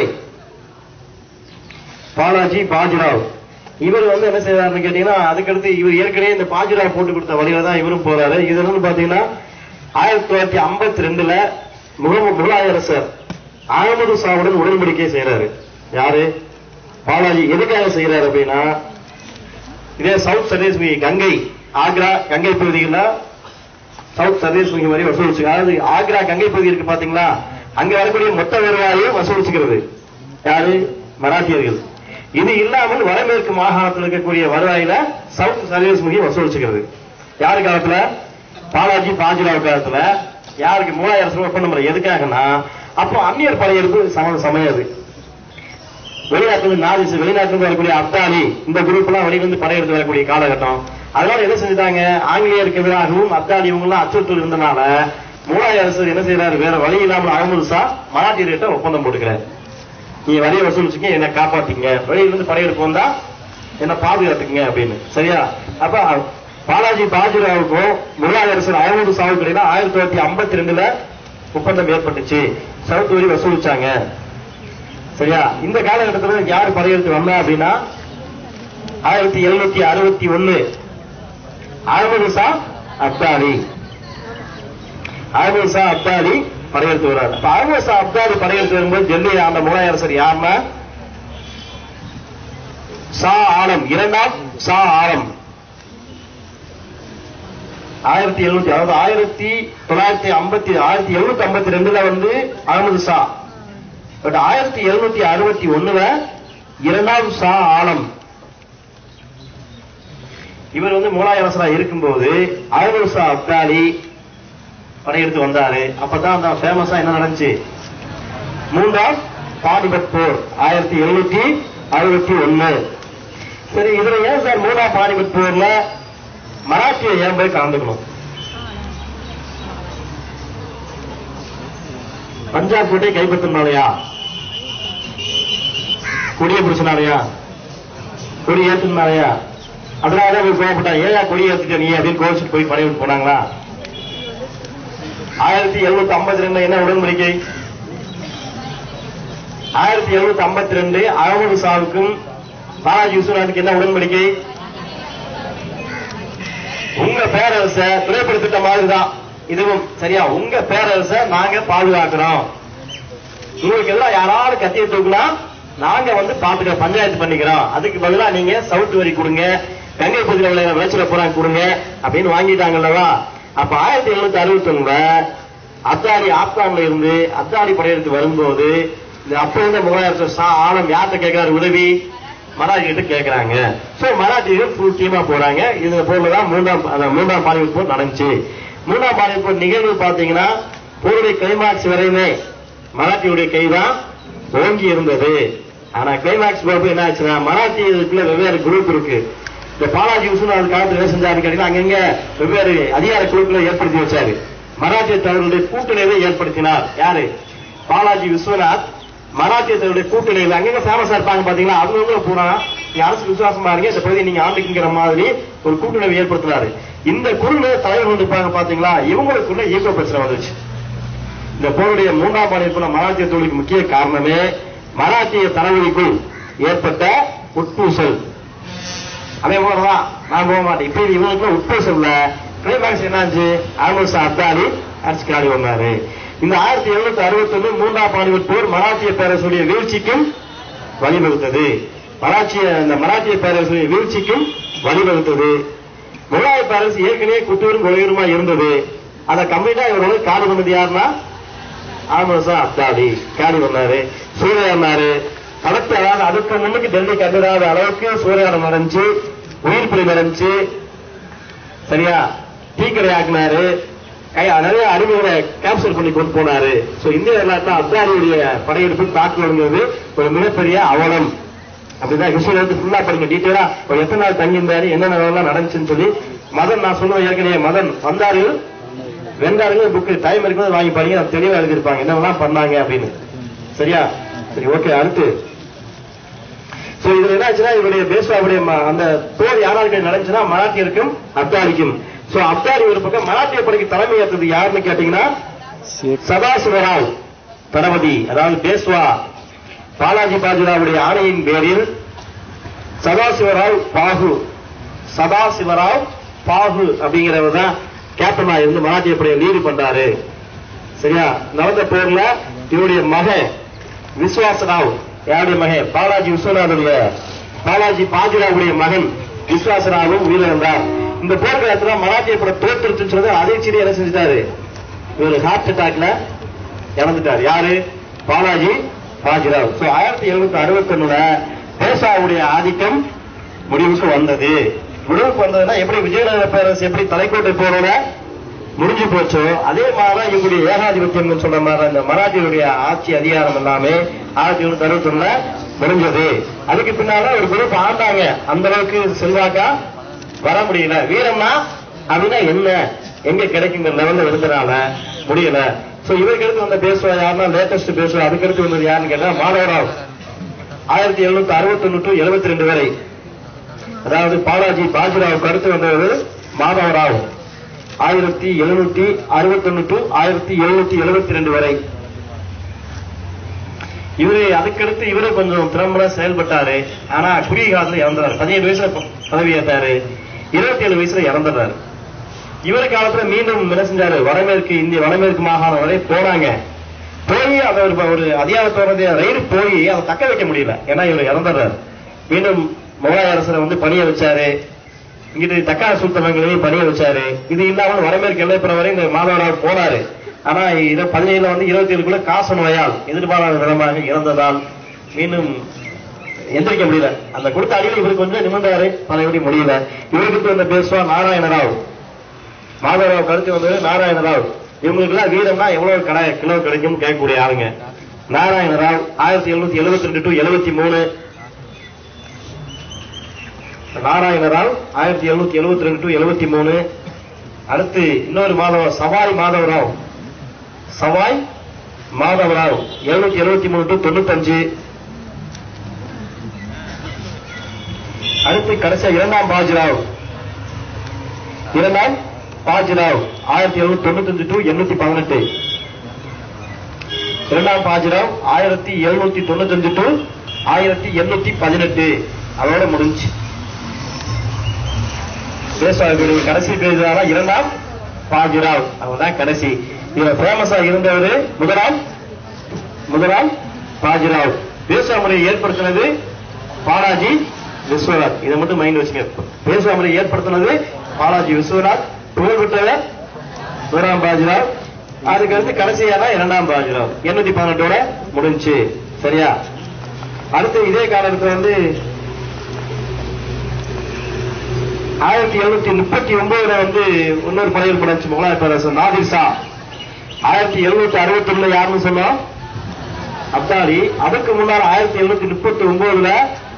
பாலாஜி பாஜிராவ் இவர் வந்து என்ன செய்யறாருன்னு கேட்டீங்கன்னா அதுக்கடுத்து இவர் ஏற்கனவே இந்த பாஜிராவ் போட்டு கொடுத்த வழியில தான் இவரும் போறாரு இது வந்து பாத்தீங்கன்னா ஆயிரத்தி தொள்ளாயிரத்தி ஐம்பத்தி ரெண்டுல முகமது முகலாய அரசர் அகமது ஷாவுடன் உடன்படிக்கை செய்யறாரு யாரு பாலாஜி எதுக்காக செய்யறாரு அப்படின்னா இதே சவுத் சர்வீஸ் கங்கை ஆக்ரா கங்கை பகுதிகளில் சவுத் சர்வீஸ் வங்கி மாதிரி வசூலிச்சு அதாவது ஆக்ரா கங்கை பகுதி இருக்கு பாத்தீங்களா அங்க வரக்கூடிய மொத்த வருவாயும் வசூலிச்சுக்கிறது யாரு மராட்டியர்கள் இது இல்லாமல் வடமேற்கு மாகாணத்தில் இருக்கக்கூடிய வருவாயில சவுத் சர்வீஸ் வங்கி வசூலிச்சுக்கிறது யாரு காலத்துல பாலாஜி பாஜிராவ் காலத்துல யாருக்கு மூலாயிரம் அரசு ஒப்பந்தம் பண்ண எதுக்காகன்னா அப்போ அந்நியர் படையெடுப்பு சம சமயம் அது வெளிநாட்டுல நாரிசு வெளிநாட்டுல வரக்கூடிய அப்தாலி இந்த குரூப் எல்லாம் வெளியிலிருந்து படையெடுத்து வரக்கூடிய காலகட்டம் அதனால என்ன செஞ்சுட்டாங்க ஆங்கிலேயருக்கு எதிராகவும் அப்தாலி இவங்க எல்லாம் அச்சுறுத்தல் இருந்தனால மூலாய அரசு என்ன செய்யறாரு வேற வழி இல்லாமல் அகமது ஷா மராட்டியர்கிட்ட ஒப்பந்தம் போட்டுக்கிறார் நீங்க வரியை வசூலிச்சுங்க என்ன காப்பாத்தீங்க வெளியிலிருந்து படையெடுப்பு வந்தா என்ன பாதுகாத்துக்குங்க அப்படின்னு சரியா அப்ப பாலாஜி பாஜிராவுக்கும் முகலாய அரசர் அகமது ஷாவுக்கு இடையில ஆயிரத்தி தொள்ளாயிரத்தி ஐம்பத்தி ரெண்டுல ஒப்பந்தம் ஏற்பட்டுச்சு சவுத் வரி வசூலிச்சாங்க சரியா இந்த காலகட்டத்தில் யார் படையெடுத்து வந்தா அப்படின்னா ஆயிரத்தி எழுநூத்தி அறுபத்தி ஒன்னு அகமது ஷா அப்தாலி அகமது ஷா அப்தாலி படையெடுத்து வர்றாரு அப்ப அகமது ஷா அப்தாலி படையெடுத்து வரும்போது டெல்லி ஆண்ட முகலாய அரசர் யாருன்னா ஷா ஆலம் இரண்டாம் ஷா ஆலம் ஆயிரத்தி எழுநூத்தி அதாவது ஆயிரத்தி தொள்ளாயிரத்தி ஐம்பத்தி ஆயிரத்தி எழுநூத்தி ஐம்பத்தி ரெண்டுல வந்து அகமது ஷா பட் ஆயிரத்தி எழுநூத்தி அறுபத்தி ஒண்ணுல இரண்டாம் ஷா ஆலம் இவர் வந்து முகலாய அரசரா இருக்கும்போது அகமது ஷா அப்தாலி படையெடுத்து வந்தாரு அப்பதான் அந்த ஃபேமஸா என்ன நடந்துச்சு மூன்றாம் பானிபட் போர் ஆயிரத்தி எழுநூத்தி அறுபத்தி ஒண்ணு சரி இதுல ஏன் சார் மூணாம் பானிபட் போர்ல மராட்டிய ஏன் போய் கலந்துக்கணும் பஞ்சாப் கோட்டை கைப்பற்றினாலயா கொடிய பிடிச்சனாலயா கொடி ஏத்துனாலயா அதனால போய் கோவப்பட்டாங்க ஏயா கொடி ஏத்துட்ட நீ அப்படின்னு கோவிச்சுட்டு போய் படையிட்டு போனாங்களா ஆயிரத்தி எழுநூத்தி ஐம்பத்தி ரெண்டு என்ன உடன்படிக்கை ஆயிரத்தி எழுநூத்தி ஐம்பத்தி ரெண்டு அகமது ஷாவுக்கும் பாலாஜி விஸ்வநாத்துக்கு என்ன உடன்படிக்கை உங்க பேரரச துறைப்படுத்திட்ட மாதிரிதான் இதுவும் சரியா உங்க பேரரச நாங்க பாதுகாக்கிறோம் உங்களுக்கு எல்லாம் யாராவது கத்திய தூக்குனா நாங்க வந்து பாத்துக்க பஞ்சாயத்து பண்ணிக்கிறோம் அதுக்கு பதிலா நீங்க சவுத்து வரி கொடுங்க கங்கை பகுதியில் உள்ள விளைச்சல பூரா கொடுங்க அப்படின்னு வாங்கிட்டாங்கல்லவா அப்ப ஆயிரத்தி எழுநூத்தி அறுபத்தி ஒண்ணுல அத்தாரி ஆப்கான்ல இருந்து அத்தாரி படையெடுத்து வரும்போது இந்த அப்ப இருந்த முகலாயர் ஷா ஆலம் யார்கிட்ட கேட்கிறாரு உதவி மராட்டி கிட்ட கேக்குறாங்க சோ மராட்டியர்கள் ஃபுல் டீமா போறாங்க இந்த போர்ல தான் மூன்றாம் அந்த மூன்றாம் பாலிவுட் போர் நடந்துச்சு மூன்றாம் பாலிவுட் போர் நிகழ்வு பாத்தீங்கன்னா போருடைய கிளைமாக்ஸ் வரையுமே மராட்டியுடைய கைதான் ஓங்கி இருந்தது ஆனா கிளைமாக்ஸ் போறப்ப என்ன ஆச்சுன்னா மராட்டியத்துக்குள்ள வெவ்வேறு குரூப் இருக்கு இந்த பாலாஜி விஸ்வநாத் காலத்துல என்ன செஞ்சாரு கேட்டீங்கன்னா அங்கங்க வெவ்வேறு அதிகார குழுக்களை ஏற்படுத்தி வச்சாரு மராட்டிய தவறுடைய கூட்டணியை ஏற்படுத்தினார் யாரு பாலாஜி விஸ்வநாத் மராட்டிய தவறுடைய கூட்டணியில் அங்கங்க ஃபேமஸா இருப்பாங்க பாத்தீங்களா அவங்க பூரா நீங்க அரசு விசுவாசமா இருங்க இந்த பகுதியை நீங்க ஆண்டுக்குங்கிற மாதிரி ஒரு கூட்டணி ஏற்படுத்தினாரு இந்த குழுல தலைவர் வந்து இருப்பாங்க பாத்தீங்களா இவங்களுக்குள்ள ஈகோ பிரச்சனை வந்துச்சு இந்த போருடைய மூன்றாம் பாளையத்துள்ள மராட்டிய தோல்விக்கு முக்கிய காரணமே மராட்டிய தலைவலிக்குள் ஏற்பட்ட உட்பூசல் அதே போலதான் நான் போக மாட்டேன் இப்ப இவங்களுக்கு உட்பூசல்ல கிளைமேக்ஸ் என்னாச்சு அகமது ஷா அப்தாலி அடிச்சுக்காடி வந்தாரு இந்த ஆயிரத்தி எழுநூத்தி அறுபத்தி ஒண்ணு மூன்றாம் பாலிவுட் போர் மராட்டிய பேரரசுடைய வீழ்ச்சிக்கும் வழிவகுத்தது மராட்டிய இந்த மராட்டிய பேரரசுடைய வீழ்ச்சிக்கும் வழிவகுத்தது முகலாய பேரரசு ஏற்கனவே குட்டூரும் குலையூருமா இருந்தது அதை கம்ப்ளீட்டா இவரோட காலி பண்ணது யாருன்னா ஆமசா அப்தாடி காலி பண்ணாரு சூரியனாரு படத்தை அதாவது அதுக்கு முன்னுக்கு டெல்லி கண்டிடாத அளவுக்கு சூரியானம் நடந்துச்சு உயிர் புலி நடந்துச்சு சரியா டீக்கடை ஆக்குனாரு கை நிறைய அறிவுகளை கேப்சர் பண்ணி கொண்டு போனாரு சோ இந்திய வரலாற்று அப்தாரியுடைய படையெடுப்பு தாக்குதல்ங்கிறது ஒரு மிகப்பெரிய அவலம் அப்படிதான் ஹிஸ்டரி வந்து ஃபுல்லா படிங்க டீட்டெயிலா ஒரு எத்தனை நாள் தங்கியிருந்தாரு என்னென்ன வேலை நடந்துச்சுன்னு சொல்லி மதன் நான் சொல்லுவேன் ஏற்கனவே மதன் வந்தாரு வெந்தாருங்க புக்கு டைம் இருக்கும்போது வாங்கி படிங்க அது தெளிவா எழுதியிருப்பாங்க என்னெல்லாம் பண்ணாங்க அப்படின்னு சரியா சரி ஓகே அடுத்து சோ இதுல என்ன ஆச்சுன்னா இவருடைய பேஸ்வாவுடைய ம- அந்த போர் யாராருக்கு நடந்துச்சுன்னா மராட்டியருக்கும் அப்தாரிக்கும் சோ அப்தாரி ஒரு பக்கம் மராட்டிய படைக்கு தலைமை ஏற்றது யாருன்னு கேட்டீங்கன்னா சதாசிவராவ் தளபதி அதாவது பேஸ்வா பாலாஜி பாஜிராவுடைய ஆணையின் பேரில் சதாசிவராவ் பாகு சதாசிவராவ் பாகு அப்படிங்கிறவர் தான் கேப்டனா இருந்து மராட்டிய படையை லீடு பண்றாரு சரியா நடந்த போர்ல இவருடைய மகன் விஸ்வாசராவ் யாருடைய மகன் பாலாஜி விஸ்வநாதனுடைய பாலாஜி பாஜிராவுடைய மகன் விஸ்வாசராவும் உயிரிழந்தார் இந்த போர்க்களத்துல மராட்டிய படை தோற்றுச்சுன்னு சொல்லி அதிர்ச்சியிலே என்ன செஞ்சுட்டாரு இவர் ஹார்ட் அட்டாக்ல இறந்துட்டார் யாரு பாலாஜி பாஜிராவ் சோ ஆயிரத்தி எழுநூத்தி அறுபத்தி ஒண்ணுல பேசாவுடைய ஆதிக்கம் முடிவுக்கு வந்தது முடிவுக்கு வந்ததுன்னா எப்படி விஜயநகர பேரரசு எப்படி தலைக்கோட்டை போறோட முடிஞ்சு போச்சோ அதே மாதிரிதான் இவங்களுடைய ஏகாதிபத்தியம் சொல்ற மாதிரி இந்த மராட்டியருடைய ஆட்சி அதிகாரம் எல்லாமே ஆயிரத்தி எழுநூத்தி அறுபத்தி ஒண்ணுல முடிஞ்சது அதுக்கு பின்னால ஒரு குரூப் ஆண்டாங்க அந்த அளவுக்கு செல்வாக்கா வர முடியல வீரம்னா அப்படின்னா என்ன எங்க கிடைக்குங்கிற லெவல்ல இருந்தனால முடியல சோ இவருக்கு அடுத்து வந்த பேசுவா யாருன்னா லேட்டஸ்ட் பேசுவா அதுக்கு அடுத்து வந்தது யாருன்னு கேட்டா மாதவராவ் ஆயிரத்தி எழுநூத்தி அறுபத்தி ஒண்ணு டு எழுபத்தி ரெண்டு வரை அதாவது பாலாஜி பாஜிராவுக்கு அடுத்து வந்தவர் மாதவராவ் ஆயிரத்தி எழுநூத்தி அறுபத்தி ஒண்ணு டு ஆயிரத்தி எழுநூத்தி எழுபத்தி ரெண்டு வரை இவரு அதுக்கடுத்து இவரு கொஞ்சம் திறம்பட செயல்பட்டாரு ஆனா குறுகிய காலத்துல இறந்துறாரு பதினேழு வயசுல ப- பதவி ஏற்றாரு இருபத்தி ஏழு வயசுல இறந்துடுறாரு இவர் காலத்துல மீண்டும் என்ன செஞ்சாரு வடமேற்கு இந்திய வடமேற்கு மாகாணம் வரை போனாங்க போய் அதை ஒரு ஒரு அதிகாரத்தோட ரயில் போய் அதை தக்க வைக்க முடியல ஏன்னா இவர் இறந்துடுறாரு மீண்டும் முகலாய அரசரை வந்து பணிய வச்சாரு இங்கிட்டு தக்கான சுல்தானங்களையும் பணிய வச்சாரு இது இல்லாமல் வடமேற்கு எல்லைப்புறம் வரை இந்த மாதவராவ் போனாரு ஆனா இதை பதினேழுல வந்து இருபத்தி ஏழுக்குள்ள காச நோயால் எதிர்பாராத விதமாக இறந்ததால் மீண்டும் எந்திரிக்க முடியல அந்த கொடுத்த அடியில் இவருக்கு கொஞ்சம் நிமிர்ந்தாரு பழையபடி முடியல இவருக்கு வந்த பேசுவா நாராயணராவ் மாதவராவ் கருத்து வந்தது நாராயணராவ் இவங்களுக்கு எல்லாம் வீரம்னா எவ்வளவு கடை கிலோ கிடைக்கும் கேட்கக்கூடிய ஆளுங்க நாராயணராவ் ஆயிரத்தி எழுநூத்தி எழுபத்தி ரெண்டு டு எழுபத்தி மூணு நாராயணராவ் ஆயிரத்தி எழுநூத்தி எழுபத்தி ரெண்டு டு எழுபத்தி மூணு அடுத்து இன்னொரு மாதவ சவாய் மாதவராவ் சவாய் மாதவராவ் எழுநூத்தி எழுபத்தி மூணு டு தொண்ணூத்தஞ்சு அடுத்து கடைசியா இரண்டாம் பாஜிராவ் இரண்டாம் பாஜிராவ் ஆயிரத்தி எழுநூத்தி தொண்ணூத்தஞ்சு டு எண்ணூத்தி பதினெட்டு இரண்டாம் பாஜிராவ் ஆயிரத்தி எழுநூத்தி தொண்ணூத்தஞ்சு டு ஆயிரத்தி எண்ணூத்தி பதினெட்டு அதோட முடிஞ்சு பேசுவாங்க கடைசி பேசுறாரா இரண்டாம் பாஜிராவ் அவர் தான் கடைசி இவர் ஃபேமஸா இருந்தவர் முதலாம் முதலாம் பாஜிராவ் பேசுவ முறையை ஏற்படுத்தினது பாலாஜி விஸ்வநாத் இதை மட்டும் மைண்ட் வச்சுங்க பேசுவ முறையை ஏற்படுத்தினது பாலாஜி விஸ்வநாத் புகழ்பெற்றவர் முதலாம் பாஜிராவ் அதுக்கு அடுத்து கடைசியான இரண்டாம் பாஜிராவ் எண்ணூத்தி பதினெட்டோட முடிஞ்சு சரியா அடுத்து இதே காலத்துல வந்து ஆயிரத்தி எழுநூத்தி முப்பத்தி ஒன்பதுல வந்து இன்னொரு படையெடுப்பு நடந்துச்சு முகலாய பேரரசர் நாதிர் ஷா ஆயிரத்தி எழுநூத்தி அறுபத்தி ஒண்ணுல யாருன்னு சொன்னோம் அப்தாலி அதுக்கு முன்னால் ஆயிரத்தி எழுநூத்தி முப்பத்தி ஒன்பதுல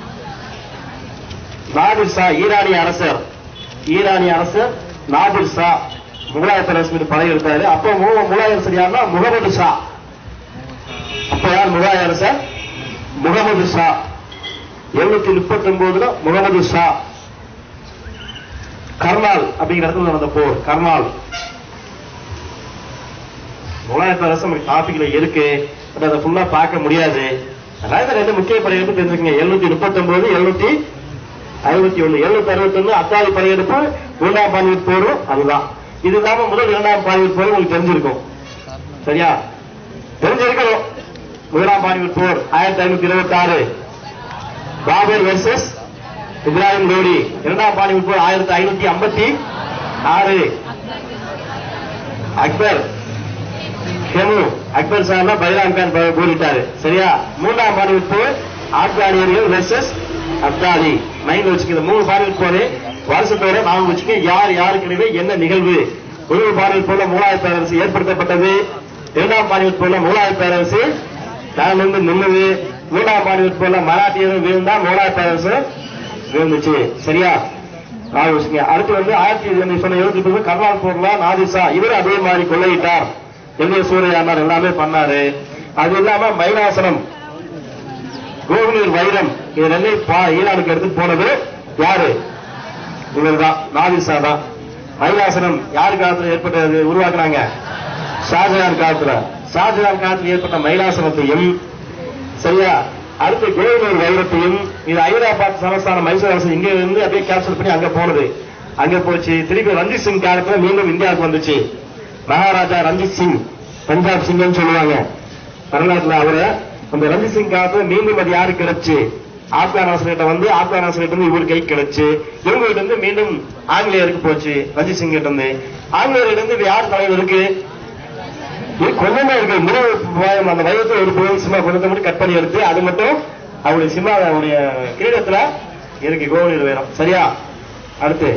நாதிர் ஷா ஈரானிய அரசர் ஈரானிய அரசர் நாதிர் ஷா முகலாய பேரரசு மீது படையெடுத்தாரு அப்ப மு- முகலாய அரசர் யாருன்னா முகமது ஷா அப்ப யார் முகலாய அரசர் முகமது ஷா எழுநூத்தி முப்பத்தி ஒன்பதுல முகமது ஷா கர்னால் அப்படிங்கிற இடத்துல நடந்த போர் கர்னால் முகலாய பேரரசு நமக்கு டாபிக்ல இருக்கு பட் அதை ஃபுல்லா பார்க்க முடியாது அதாவது இந்த ரெண்டு முக்கிய படையெடுப்பு தெரிஞ்சுக்கங்க எழுநூத்தி முப்பத்தி ஒன்பது எழுநூத்தி அறுபத்தி ஒண்ணு எழுநூத்தி அறுபத்தி ஒண்ணு அத்தாலி படையெடுப்பு இரண்டாம் பாலிவுட் போரும் அதுதான் இது இல்லாம முதல் இரண்டாம் பாலிவுட் போர் உங்களுக்கு தெரிஞ்சிருக்கும் சரியா தெரிஞ்சிருக்கணும் முதலாம் பாலிவுட் போர் ஆயிரத்தி ஐநூத்தி இருபத்தி ஆறு பாபர் வெர்சஸ் இப்ராஹிம் லோடி இரண்டாம் பாலிவுட் போர் ஆயிரத்தி ஐநூத்தி ஐம்பத்தி ஆறு அக்பர் ஹெமு அக்பர் சார்னா பைராம் கான் ப- போரிட்டாரு சரியா மூன்றாம் பாலிவுட் போர் ஆப்கானியர்கள் வெர்சஸ் அப்தாலி மைண்ட் வச்சுக்கிறது மூணு பாலிவுட் போர் வருஷத்தோட நாம வச்சுக்க யார் யாருக்கிடையே என்ன நிகழ்வு ஒரு பாலிவுட் போல முகலாய பேரரசு ஏற்படுத்தப்பட்டது இரண்டாம் பாலிவுட் போல முகலாய பேரரசு நான் வந்து நின்னுது மூணாம் பாலிவுட் போல மராட்டியரும் வீழ்ந்தா முகலாய பேரரசு வீழ்ந்துச்சு சரியா நான் வச்சுங்க அடுத்து வந்து ஆயிரத்தி நீ சொன்ன எழுபத்தி ஒன்பது கர்னால் போர்ல நாதிசா இவர் அதே மாதிரி கொள்ளையிட்டார் எல்லைய சூறையானார் எல்லாமே பண்ணாரு அது இல்லாம மைனாசனம் கோகுலூர் வைரம் இது ரெண்டையும் பா- ஈரானுக்கு எடுத்து போனது யாரு இவர்தான் நாதிசா தான் மைனாசனம் யார் காலத்துல ஏற்பட்டது உருவாக்குனாங்க ஷாஜகான் காலத்துல ஷாஜகான் காலத்துல ஏற்பட்ட மைலாசனத்தையும் சரியா அடுத்து கோவிலூர் வைரத்தையும் இது ஹைதராபாத் சமஸ்தான மைசூர் அரசு இங்க இருந்து அப்படியே கேப்சர் பண்ணி அங்க போனது அங்க போச்சு திருப்பி ரஞ்சித் சிங் காலத்துல மீண்டும் இந்தியாவுக்கு வந்துச்சு மகாராஜா ரஞ்சித் சிங் பஞ்சாப் சிங்னு சொல்லுவாங்க வரலாற்றுல அவரை அந்த ரஞ்சித் சிங் காலத்துல மீண்டும் அது யாருக்கு கிடைச்சு ஆப்கான் அரசுகிட்ட வந்து ஆப்கான் அரசுகிட்ட இருந்து இவர் கை கிடைச்சு இவங்க கிட்ட இருந்து மீண்டும் ஆங்கிலேயருக்கு போச்சு ரஞ்சித் சிங் கிட்ட இருந்து ஆங்கிலேயர்கிட்ட இருந்து இது யார் தலைவர் இருக்கு இது கொஞ்சமா இருக்கு முழு பயம் அந்த வயசுல ஒரு புயல் சிம்மா கொஞ்சத்தை மட்டும் கட் பண்ணி எடுத்து அது மட்டும் அவருடைய சிம்மா அவருடைய கிரீடத்துல இருக்கு கோவில் வேணும் சரியா அடுத்து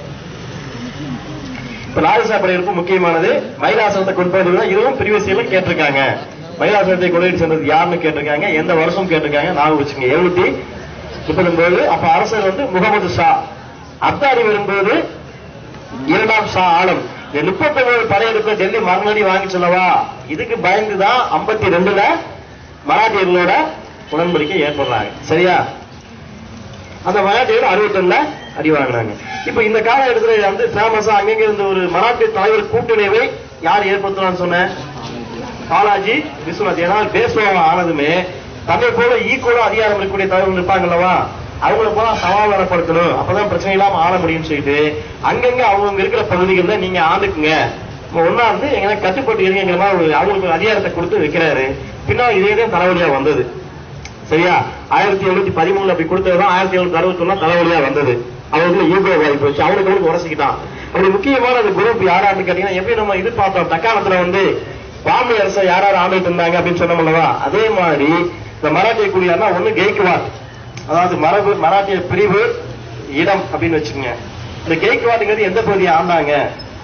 இப்ப லாரிசா படையெடுப்பு முக்கியமானது மயிலாசனத்தை கொண்டு வந்து இதுவும் பிரிவசியில கேட்டிருக்காங்க மயிலாசனத்தை கொண்டு சென்றது யாருன்னு கேட்டிருக்காங்க எந்த வருஷம் கேட்டிருக்காங்க ஞாபகம் வச்சுங்க எழுநூத்தி முப்பத்தி ஒன்பது அப்ப அரசர் வந்து முகமது ஷா அப்தாரி வரும்போது இரண்டாம் ஷா ஆலம் இந்த முப்பத்தி ஒன்பது படையெடுப்பு டெல்லி மறுநடி வாங்கி சொல்லவா இதுக்கு பயந்துதான் ஐம்பத்தி ரெண்டுல மராட்டியர்களோட உடன்படிக்கை ஏற்படுறாங்க சரியா அந்த மராட்டியர்கள் அறுபத்தொன்னுல அடி வாங்கினாங்க இப்ப இந்த காலகட்டத்தில் வந்து ஃபேமஸா அங்கங்க இருந்த ஒரு மராட்டிய தலைவர் கூட்டணிவை யார் ஏற்படுத்தலாம்னு சொன்னேன் பாலாஜி விஸ்வநாத் ஏன்னா பேசுவவங்க ஆனதுமே தன்னை போல ஈக்குவலா அதிகாரம் இருக்கக்கூடிய தலைவர்கள் இருப்பாங்கல்லவா அவங்கள போல சமாதானப்படுத்தணும் அப்பதான் பிரச்சனை இல்லாம ஆள முடியும்னு சொல்லிட்டு அங்கங்க அவங்க இருக்கிற பகுதிகள்ல நீங்க ஆண்டுக்குங்க ஒன்னா வந்து எங்க கட்டுப்பட்டு இருங்கிற மாதிரி ஒரு அவங்களுக்கு ஒரு அதிகாரத்தை கொடுத்து வைக்கிறாரு பின்னால் இதே தான் தலைவலியா வந்தது சரியா ஆயிரத்தி எழுநூத்தி பதிமூணுல அப்படி கொடுத்ததுதான் ஆயிரத்தி எழுநூத்தி அறுபத்தி ஒண்ணு தலைவலியா வந்தது அவருக்கு ஈகோ வாங்கி போச்சு அவனுக்கு அவனுக்கு உரசிக்கிட்டான் அப்படி முக்கியமான அந்த குரூப் யாரான்னு கேட்டீங்கன்னா எப்படி நம்ம இது பார்த்தோம் தக்காலத்துல வந்து பாம்பே அரசை யார் யார் ஆண்டுட்டு இருந்தாங்க அப்படின்னு சொன்னோம்லவா அதே மாதிரி இந்த மராட்டிய குடியார்னா ஒண்ணு கெய்க்வாட் அதாவது மரபு மராட்டிய பிரிவு இடம் அப்படின்னு வச்சுக்கோங்க இந்த கெய்க்வாட்டுங்கிறது எந்த பகுதியை ஆண்டாங்க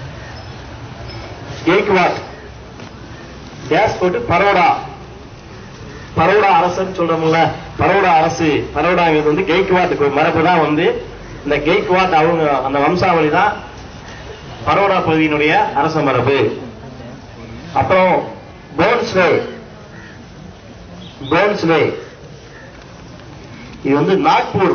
கெய்க்வாட் டேஸ் போட்டு பரோடா பரோடா அரசுன்னு சொல்றோம்ல பரோடா அரசு பரோடாங்கிறது வந்து கெய்க்வாட் மரபு தான் வந்து இந்த கெய்க்வாட் அவங்க அந்த வம்சாவளி தான் பரோடா பகுதியினுடைய அரச மரபு அப்புறம் போன்ஸ்லே போன்ஸ்லே இது வந்து நாக்பூர்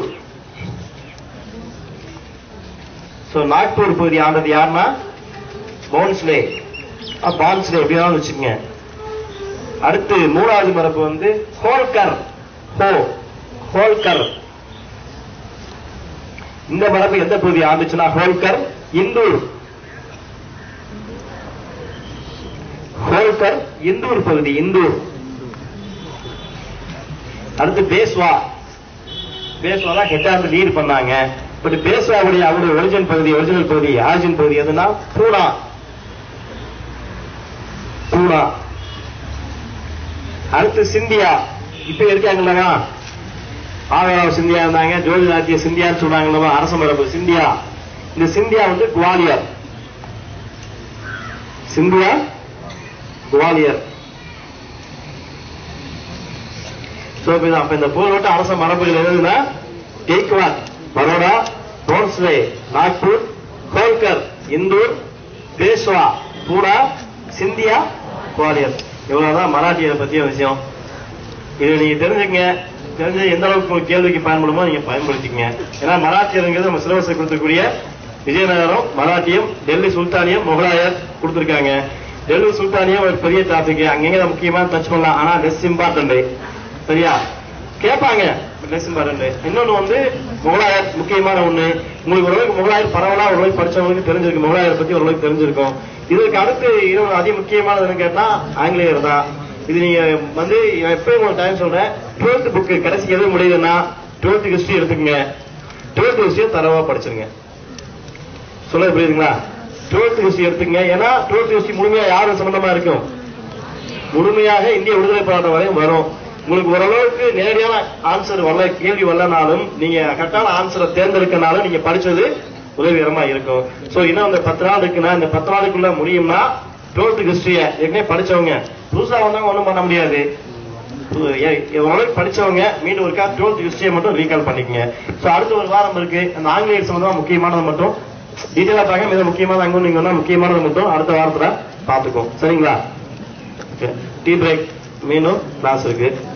சோ நாக்பூர் பகுதி ஆண்டது யாருன்னா போன்ஸ்லே பான்ஸ்லே எப்படினாலும் வச்சுக்கோங்க அடுத்து மூணாவது மரபு வந்து ஹோல்கர் ஹோ ஹோல்கர் இந்த மரபு எந்த பகுதி ஆரம்பிச்சுன்னா ஹோல்கர் இந்தூர் ஹோல்கர் இந்தூர் பகுதி இந்தூர் அடுத்து பேஸ்வா பேஸ்வா தான் ஹெட்டாந்து லீட் பண்ணாங்க பட் பேஸ்வாவுடைய அவருடைய ஒரிஜினல் பகுதி ஒரிஜினல் பகுதி ஆரிஜின் பகுதி எதுனா பூனா பூனா அடுத்து சிந்தியா இப்ப இருக்காங்களா ஆவேராவ் சிந்தியா இருந்தாங்க ஜோதிநாத்திய சிந்தியான்னு சொன்னாங்க அரச மரபு சிந்தியா இந்த சிந்தியா வந்து குவாலியர் சிந்தியா குவாலியர் சோ இப்ப இது- அப்ப இந்த புகழ்பெற்ற அரச மரபுகள் எதுனா டேக்வாட் பரோடா போன்ஸ்லே நாக்பூர் ஹோல்கர் இந்தூர் பேஷ்வா பூனா சிந்தியா குவாலியர் இவ்வளவுதான் மராட்டியை பத்திய விஷயம் இது நீங்க தெரிஞ்சுக்கங்க தெரிஞ்சு எந்த அளவுக்கு உங்களுக்கு கேள்விக்கு பயன்படுமோ நீங்க பயன்படுத்திக்கங்க ஏன்னா மராட்டியருங்கிறது நம்ம சிலபஸ் கொடுக்கக்கூடிய விஜயநகரம் மராட்டியம் டெல்லி சுல்தானியம் முகலாயர் கொடுத்திருக்காங்க டெல்லி சுல்தானியம் ஒரு பெரிய டாபிக் அங்கங்க முக்கியமா டச் பண்ணலாம் ஆனா லெஸ் இம்பார்ட்டன்ட் சரியா கேட்பாங்க லெஸ் இம்பார்ட்டன்ட் இன்னொன்னு வந்து முகலாயர் முக்கியமான ஒண்ணு உங்களுக்கு ஓரளவுக்கு முகலாயர் பரவலா ஓரளவுக்கு படிச்சவங்களுக்கு தெரிஞ்சிருக்கு முகலாயர் பத்தி ஓரளவுக்கு தெரிஞ்சிருக்கும் இதுக்கு அடுத்து இன்னொரு அதி முக்கியமானதுன்னு கேட்டா ஆங்கிலேயர் தான் இது நீங்க வந்து எப்பயும் உங்களுக்கு டைம் சொல்றேன் டுவெல்த் புக் கடைசி எது முடியுதுன்னா டுவெல்த் ஹிஸ்டரி எடுத்துக்கங்க டுவெல்த் ஹிஸ்டரியை தரவா படிச்சிருங்க சொல்ல புரியுதுங்களா டுவெல்த் ஹிஸ்டரி எடுத்துங்க ஏன்னா டுவெல்த் ஹிஸ்டரி முழுமையா யாரு சம்பந்தமா இருக்கும் முழுமையாக இந்திய விடுதலை போராட்டம் வரையும் வரும் உங்களுக்கு ஓரளவுக்கு நேரடியான ஆன்சர் வரல கேள்வி வரலனாலும் நீங்க கரெக்டான ஆன்சரை தேர்ந்தெடுக்கனாலும் நீங்க படிச்சது உதவிகரமா இருக்கும் சோ இன்னும் அந்த பத்து நாள் இருக்குன்னா இந்த பத்து நாளுக்குள்ள முடியும்னா டுவெல்த் ஹிஸ்டரிய ஏற்கனவே படிச்சவங்க புதுசா வந்தவங்க ஒண்ணும் பண்ண முடியாது பு- ஏ- ஓரளவுக்கு படிச்சவங்க மீண்டும் ஒருக்கா டுவெல்த் ஹிஸ்டரியை மட்டும் ரீகால் பண்ணிக்கங்க சோ அடுத்த ஒரு வாரம் இருக்கு அந்த ஆங்கிலேயர் சம்பந்தமா முக்கியமானது மட்டும் டீட்டெயிலா பார்க்க மிக முக்கியமானது அங்க நீங்க வந்தா முக்கியமானது மட்டும் அடுத்த வாரத்துல பாத்துக்கோ சரிங்களா டீ பிரேக் மீண்டும் கிளாஸ் இருக்கு